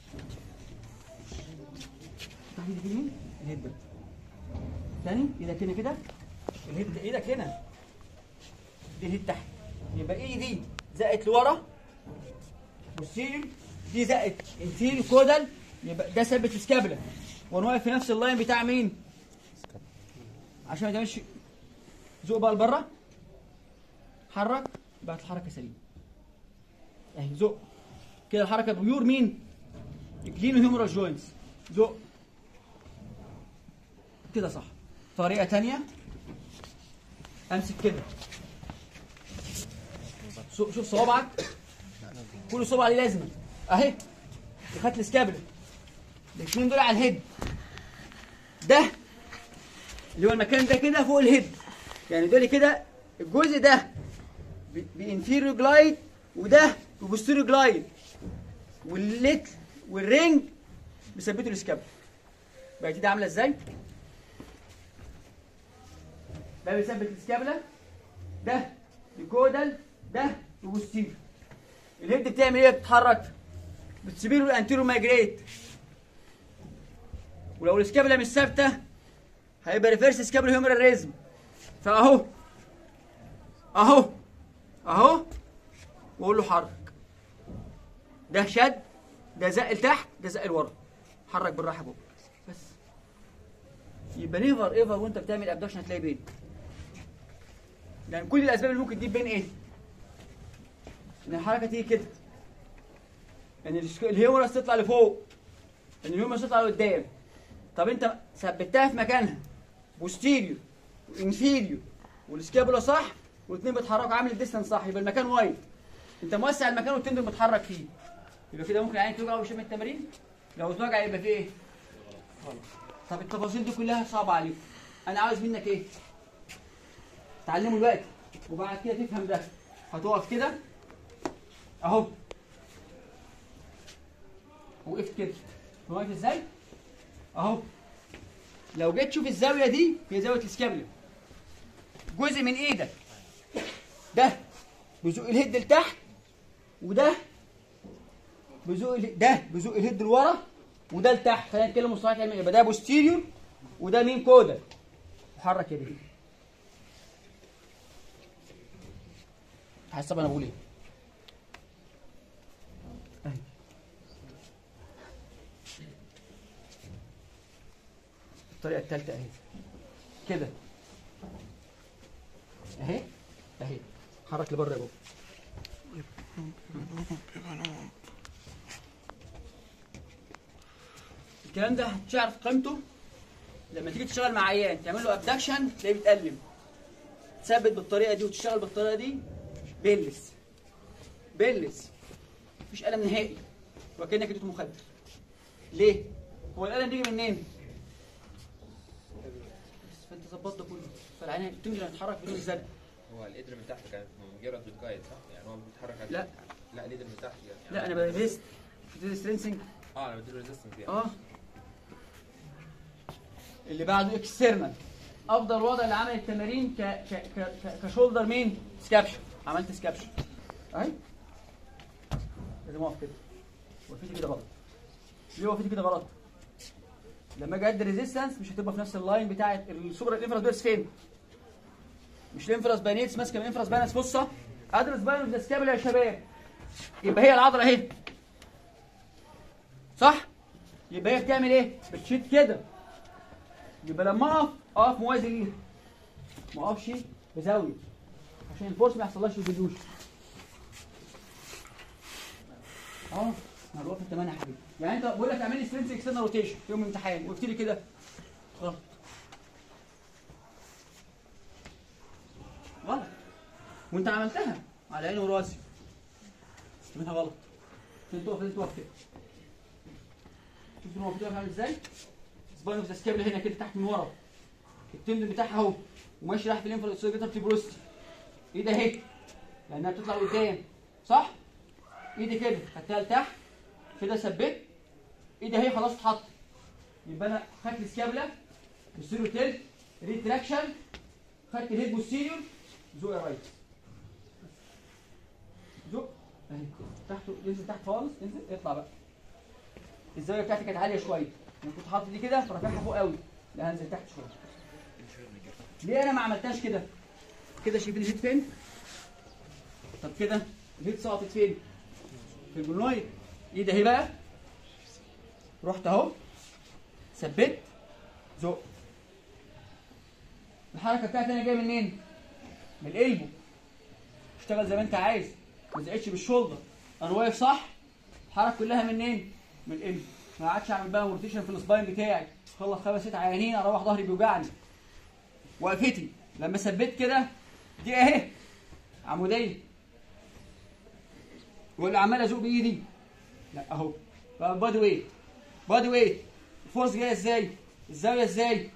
تحت ايدك يمين الهيد ده تاني ايدك هنا كده الهيد ايدك هنا دي الهيد تحت يبقى ايدي دي زقت لورا والسيريو دي زقت انفيريو كودال يبقى ده ثبت السكابلا وانا واقف في نفس اللاين بتاع مين؟ عشان ما تعملش زق بقى لبره حرك بقت الحركه سليمه اهي زق كده الحركه بيور مين؟ كلين هيومرال جوينتس زق كده صح طريقه تانية امسك كده شوف شوف صوابعك كل صوبعه ليه لازمه اهي خدت السكابل الاثنين دول على الهيد ده اللي هو المكان ده كده فوق الهيد يعني دول كده الجزء ده بانفيريو جلايد وده ببوستيريو جلايد والليتل والرينج بيثبتوا السكابل بقت دي عامله ازاي؟ ده بيثبت السكابلا ده الجودل ده البوستيريو الهيد بتعمل ايه؟ بتتحرك بتسيبيله الانتيرو مايجريت ولو السكابلا مش ثابته هيبقى ريفيرس سكابلا هيومرال ريزم فاهو اهو اهو واقول له حرك ده شد ده زق لتحت ده زق لورا حرك بالراحه بقى بس يبقى نيفر ايفر وانت بتعمل ابدكشن هتلاقي بين يعني كل الاسباب اللي ممكن تجيب بين ايه؟ ان الحركه تيجي كده ان السك- الهيومرس تطلع لفوق ان الهيومرس تطلع لقدام طب انت ثبتها في مكانها بوستيريور وانفيريور والسكابولا صح والاثنين بيتحركوا عامل الديستنس صح يبقى المكان وايد انت موسع المكان والتندن بيتحرك فيه يبقى كده ممكن عينك توجع وشم التمارين لو اتوجع يبقى فيه ايه؟ غلط طب التفاصيل دي كلها صعبه عليك انا عاوز منك ايه؟ تعلمه دلوقتي وبعد كده تفهم ده هتقف كده اهو وقفت كده واقف ازاي؟ اهو لو جيت تشوف الزاويه دي هي زاويه السكابولا جزء من ايدك ده بزق الهيد لتحت وده بزق اله- ده بزق الهيد لورا وده لتحت خلينا نتكلم مصطلحات علميه يبقى ده بوستيريور وده مين كودا وحرك يديك حسب انا بقول ايه أهي. الطريقه الثالثه اهي كده اهي اهي حرك لبره يا بابا الكلام ده هتعرف قيمته لما تيجي تشتغل مع عيان تعمل له ابدكشن تلاقيه بيتألم تثبت بالطريقه دي وتشتغل بالطريقه دي بيلس بيلس مفيش الم نهائي وكانك اديته مخدر ليه؟ هو الالم بيجي منين؟ فانت ظبطت ده كله فالعين تنزل تتحرك بدون زنق هو القدر من تحت كانت مجرد بتجايد صح؟ يعني هو بيتحرك على لا. لا القدر من تحت يعني لا انا بريزست سترينسنج اه انا بديله ريزيستنس يعني اه اللي بعده اكسترنال افضل وضع اللي عمل التمارين ك ك ك ك كشولدر مين سكابشن عملت سكابشن اهي لازم اقف كده وقفتي كده غلط ليه وقفتي كده غلط لما اجي ادي ريزيستنس مش هتبقى في نفس اللاين بتاعت السوبر الانفراس بيرس فين مش الانفراس بانيتس ماسكه من الانفراس بانس بصه ادرس باينوس ده سكابولا يا شباب يبقى هي العضله اهي صح يبقى هي بتعمل ايه بتشيت كده يبقى لما اقف اقف موازي ليها ما اقفش بزاويه عشان الفورس ما يحصلهاش ريزوليوشن اه ما الوقت التمانية يا حبيبي يعني انت بقول لك اعمل لي سترينث اكسترنال روتيشن في يوم امتحان وقلت لي كده غلط غلط وانت عملتها على عيني وراسي بس منها غلط عشان تقف لازم تقف كده شوف هو بتقف عامل ازاي سباين اوف ذا سكابل هنا كده تحت من ورا التندن بتاعها اهو وماشي رايح في الانفرا اكسلريتر تيبروستي ايدي اهي لانها بتطلع لقدام صح ايدي كده خدتها لتحت كده ثبت ايدي اهي خلاص اتحط يبقى انا خدت السكابلا بوستيريور تيلت ريتراكشن خدت الهيد بوستيريور زق يا ريس زق اهي تحت انزل تحت خالص انزل اطلع بقى الزاويه بتاعتي كانت عاليه شويه انا كنت حاطط دي كده فرافعها فوق قوي لا هنزل تحت شويه ليه انا ما عملتهاش كده كده شايفين الهيد فين طب كده الهيد سقطت فين في الجنويد ايدي اهي بقى رحت اهو ثبت زق الحركه بتاعتي انا جايه منين من القلبه اشتغل زي ما انت عايز ما تزقتش بالشولدر انا واقف صح الحركه كلها منين من القلب ما قعدش اعمل بقى روتيشن في السباين بتاعي خلص خمس ست عيانين اروح ظهري بيوجعني وقفتي لما ثبت كده دي اهي عموديه واللي عمال ازوق بايدي لا اهو بقى بادي ويت بادي ويت الفورس جايه ازاي الزاويه ازاي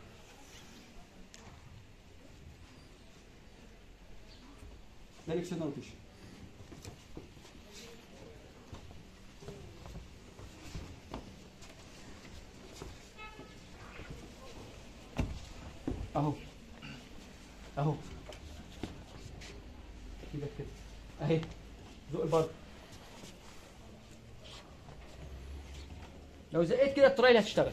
ده الاكسترنال روتيشن اهو اهو كده كده اهي زق البر لو زقيت كده الترايل هتشتغل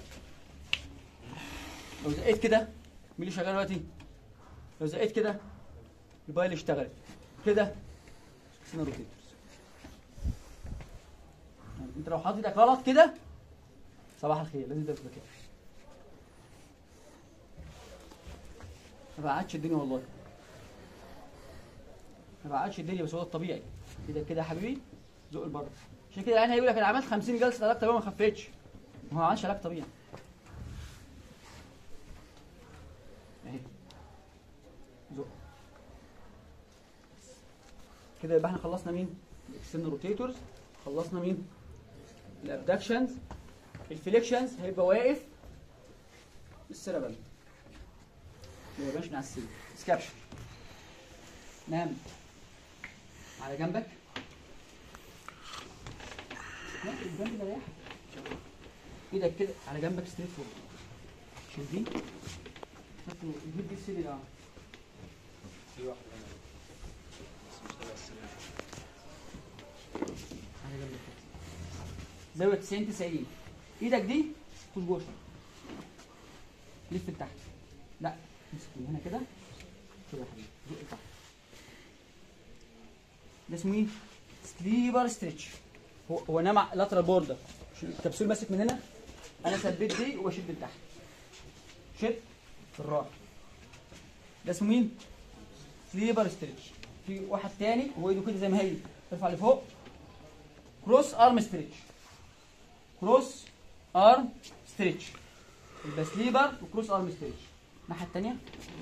لو زقيت كده مين اللي شغال دلوقتي لو زقيت كده البايل اشتغلت كده اسمها روتيتورز يعني انت لو حاطط ايدك غلط كده صباح الخير لازم تبقى كده ما بعدش الدنيا والله ما بعدش الدنيا بس هو الطبيعي كده كده يا حبيبي زق لبره عشان كده يعني هيقول لك انا عملت 50 جلسه علاج طبيعي وما خفتش ما هو ما عملش علاج طبيعي اهي زق كده يبقى احنا خلصنا مين؟ الاكسترنال روتيتورز خلصنا مين؟ الابدكشنز الفليكشنز هيبقى واقف السيربل ما يبقاش من على السرير سكابشن نام على جنبك لا الجنب ده ريحك ايدك كده على جنبك ستريت فورد شيل دي حط جيب دي السرير اه في واحد هنا بس مش تبع السرير على جنبك كده زاويه 90 90 ايدك دي خد جوه شوية. لف لتحت لا امسك من هنا كده كده يا حبيبي زق لتحت ده اسمه ايه؟ سليبر ستريتش هو هو نام لاترال بوردر الكبسول ماسك من هنا انا ثبت دي واشد لتحت شد في الراحه ده اسمه مين؟ سليبر ستريتش في واحد تاني هو ايده كده زي ما هي ارفع لفوق كروس ارم ستريتش كروس ارم ستريتش يبقى سليبر وكروس ارم ستريتش الناحيه الثانيه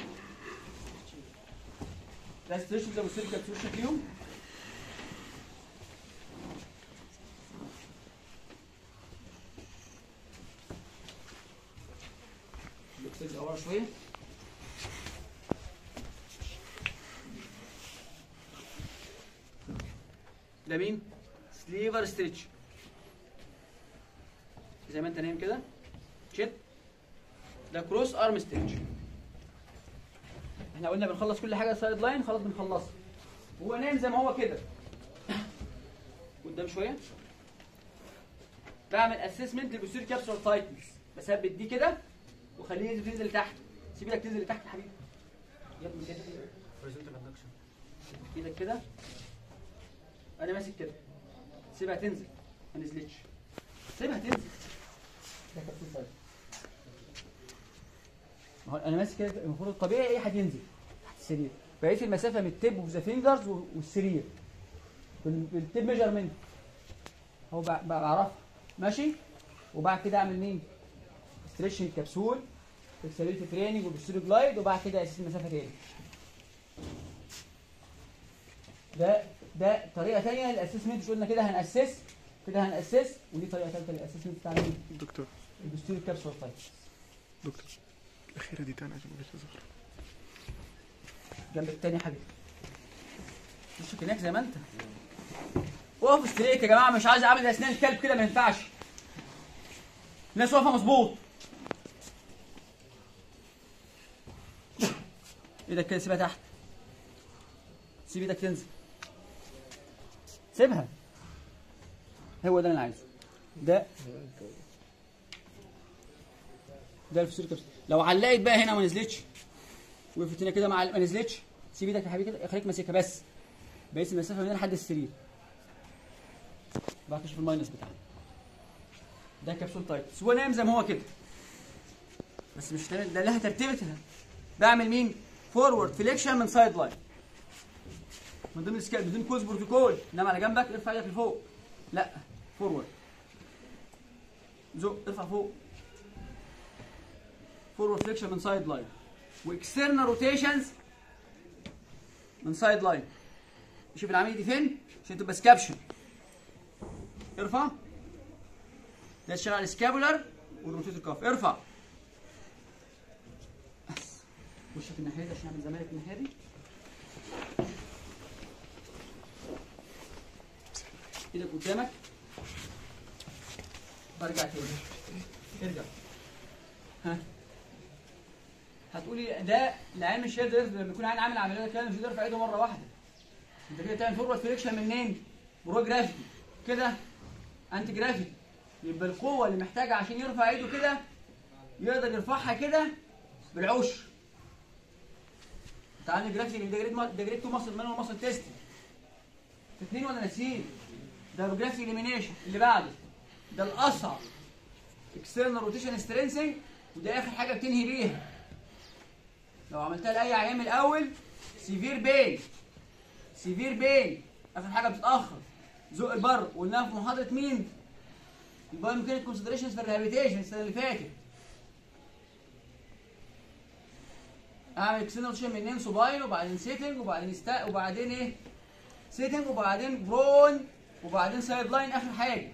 ده ستريتش زي ما قلت لك كبسول فيهم بترجع ورا شويه ده مين؟ سليفر ستريتش زي ما انت نايم كده شد ده كروس ارم ستريتش احنا قلنا بنخلص كل حاجه سايد لاين خلاص بنخلصها وهو نايم زي ما هو كده قدام شويه بعمل اسسمنت للبوستير كابسول تايتنس بثبت دي كده وخليه ينزل تنزل لتحت سيب ايدك تنزل لتحت يا حبيبي يا ابني كده ايدك كده انا ماسك كده سيبها تنزل ما نزلتش سيبها تنزل ده كابسول تايتنس ما هو انا ماسك كده المفروض الطبيعي اي حد ينزل تحت السرير بقيت المسافه من التيب اوف ذا فينجرز والسرير بال- بالتيب ميجرمنت هو بع- بعرفها ماشي وبعد كده اعمل مين؟ ستريتش الكبسول فلكسبيليتي تريننج وبالسيرو جلايد وبعد كده اساس المسافه تاني ده ده طريقه ثانيه للاسسمنت مش قلنا كده هنأسس كده هنأسس ودي طريقه ثالثه للاسسمنت بتاع مين؟ دكتور البوستيريو كابسول تايب دكتور الأخيرة دي تاني عشان ما تظهر جنب التاني يا حبيبي وشك هناك زي ما انت وقف ستريك يا جماعه مش عايز اعمل اسنان الكلب كده ما ينفعش الناس واقفه مظبوط ايدك كده سيبها تحت سيب ايدك تنزل سيبها هو ده اللي انا عايزه ده ده الفسير كبس لو علقت بقى هنا وما نزلتش وقفت هنا كده مع ما نزلتش سيب ايدك يا حبيبي كده خليك ماسكها بس بقيس المسافه من هنا لحد السرير بقى كشف الماينس بتاعنا ده كبسول تايتس هو نايم زي ما هو كده بس مش تمام ده لها ترتيبتها بعمل مين فورورد فليكشن من سايد لاين من ضمن السكيل بدون كوز بروتوكول انما على جنبك ارفع ايدك لفوق لا فورورد زق ارفع فوق فورورد فليكشن من سايد لاين واكسترنال روتيشنز من سايد لاين شوف العمليه دي فين عشان تبقى سكابشن ارفع ده تشتغل على السكابولار والروتيت الكاف ارفع بس وشك الناحيه دي عشان اعمل زمالك الناحيه دي ايدك قدامك برجع تاني ارجع ها هتقولي ده العين مش هيقدر يرفع- لما يكون عين عامل عمليه كده مش هيقدر يرفع ايده مره واحده انت كده تعمل فورورد فليكشن منين؟ برو جرافيتي كده انتي جرافيتي يبقى القوه اللي محتاجها عشان يرفع ايده كده يقدر يرفعها كده بالعشر انت عامل جرافيتي ده جريد ده جريد تو مصل مانوال مصل تيست اثنين ولا ناسيين ده جرافيتي اليمينيشن اللي بعده ده الاصعب اكسترنال روتيشن سترينسنج وده اخر حاجه بتنهي بيها لو عملتها لاي عيان من الاول سيفير بين سيفير بين اخر حاجه بتتاخر زق البر قلناها في محاضره مين؟ البايو ميكانيك كونسيدريشنز في الريهابيتيشن السنه اللي فاتت اعمل اكسنال منين سوباين وبعدين سيتنج وبعدين ستا وبعدين ايه؟ سيتنج وبعدين برون وبعدين سايد لاين اخر حاجه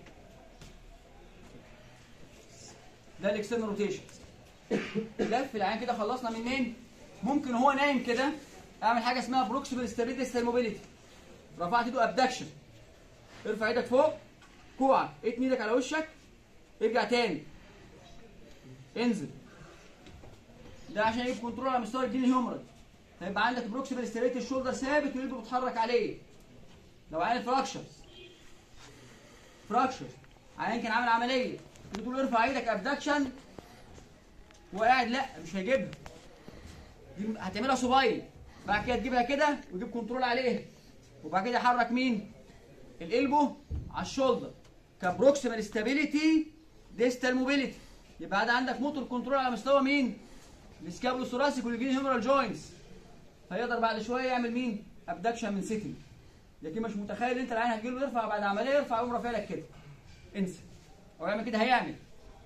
ده الاكسترنال روتيشن لف العين كده خلصنا منين ممكن هو نايم كده اعمل حاجه اسمها بروكسيمال ستابيليتي موبيليتي رفعت ايده ابدكشن ارفع ايدك فوق كوعك اتني ايدك على وشك ارجع تاني انزل ده عشان يجيب كنترول على مستوى الجين هيومرال هيبقى عندك بروكسيمال ستابيليتي الشولدر ثابت والقلب بيتحرك عليه لو عين فراكشرز فراكشر عيان كان عامل عمليه تيجي تقول له ارفع ايدك ابدكشن هو قاعد لا مش هيجيبها دي هتعملها صباين بعد كده تجيبها كده وتجيب كنترول عليها وبعد كده يحرك مين القلبه على الشولدر كبروكسيمال ستابيليتي ديستال موبيليتي يبقى ده عندك موتور كنترول على مستوى مين السكابلو ثوراسيك والجين هيمورال جوينتس هيقدر بعد شويه يعمل مين ابدكشن من سيتنج لكن مش متخيل انت العين هتجيله يرفع بعد عمليه يرفع يقوم رافع لك كده انسى هو يعمل كده هيعمل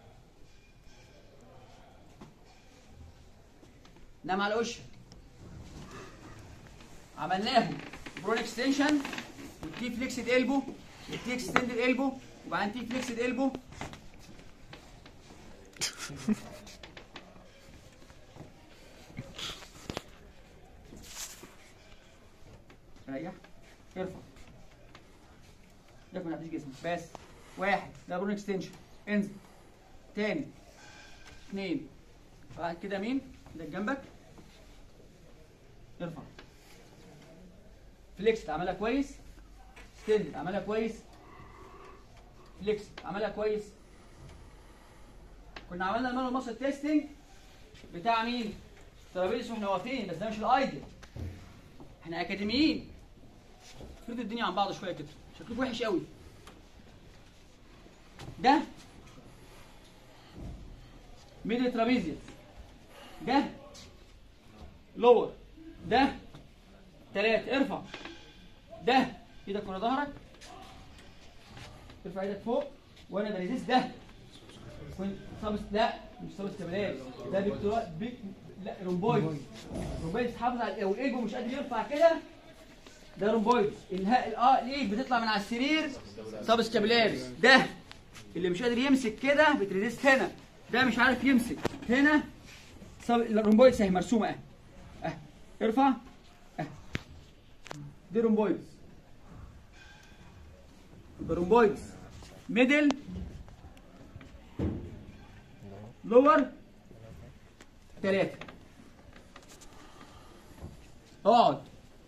نام على وشك عملناه برون اكستنشن والتي فليكسد البو والتي اكستندد البو وبعدين تي فليكسد البو ريح ارفع ده ما تعديش جسمك بس واحد ده برون اكستنشن انزل تاني اثنين بعد كده مين ده جنبك ارفع فليكس عملها كويس ستيند عملها كويس فليكس عملها كويس كنا عملنا المانو ماسل تيستنج بتاع مين ترابيزس واحنا واقفين بس ده مش الايدل احنا اكاديميين فرد الدنيا عن بعض شويه كده شكلكم وحش قوي ده ميدل ترابيزيوس ده لور ده تلاتة ارفع ده ايدك ورا ظهرك ارفع ايدك فوق وانا بريزيس ده كنت صابس لا مش صابس كبلات ده بيكتورا بيك لا رومبويد رومبويد تحافظ على لو الايجو مش قادر يرفع كده ده رومبويد الها اه الايد بتطلع من على السرير صابس كابيلاري ده اللي مش قادر يمسك كده بتريزيست هنا ده مش عارف يمسك هنا صاب الرومبويد اهي مرسومه اهي اهي ارفع اهي دي رومبويدز رومبويدز ميدل لور ثلاثة اقعد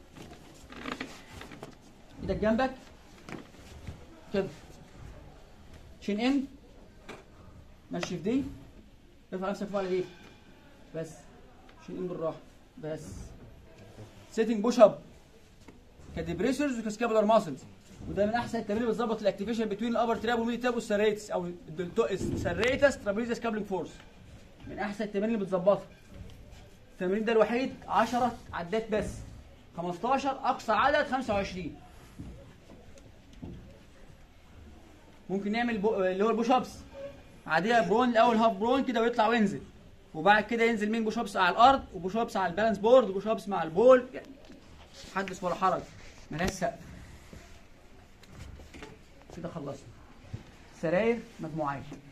ايدك جنبك كده شين ان مشي في دي ارفع نفسك فوق على دي بس شين ان بالراحه بس سيتنج بوش اب كديبريسورز وكسكابولار ماسلز وده من احسن التمارين اللي بتظبط الاكتيفيشن بين الابر تراب والميدي تراب والسريتس او السريتس ترابيزيس كابلنج فورس من احسن التمارين اللي بتظبطها التمرين ده الوحيد 10 عدات بس 15 اقصى عدد 25 ممكن نعمل بو... اللي هو البوش ابس عاديه برون الاول هاف برون كده ويطلع وينزل وبعد كده ينزل مين بوش ابس على الارض وبوش ابس على البالانس بورد وبوش ابس مع البول يعني حدث ولا حرج ملهاش سقف كده خلصنا سراير مجموعات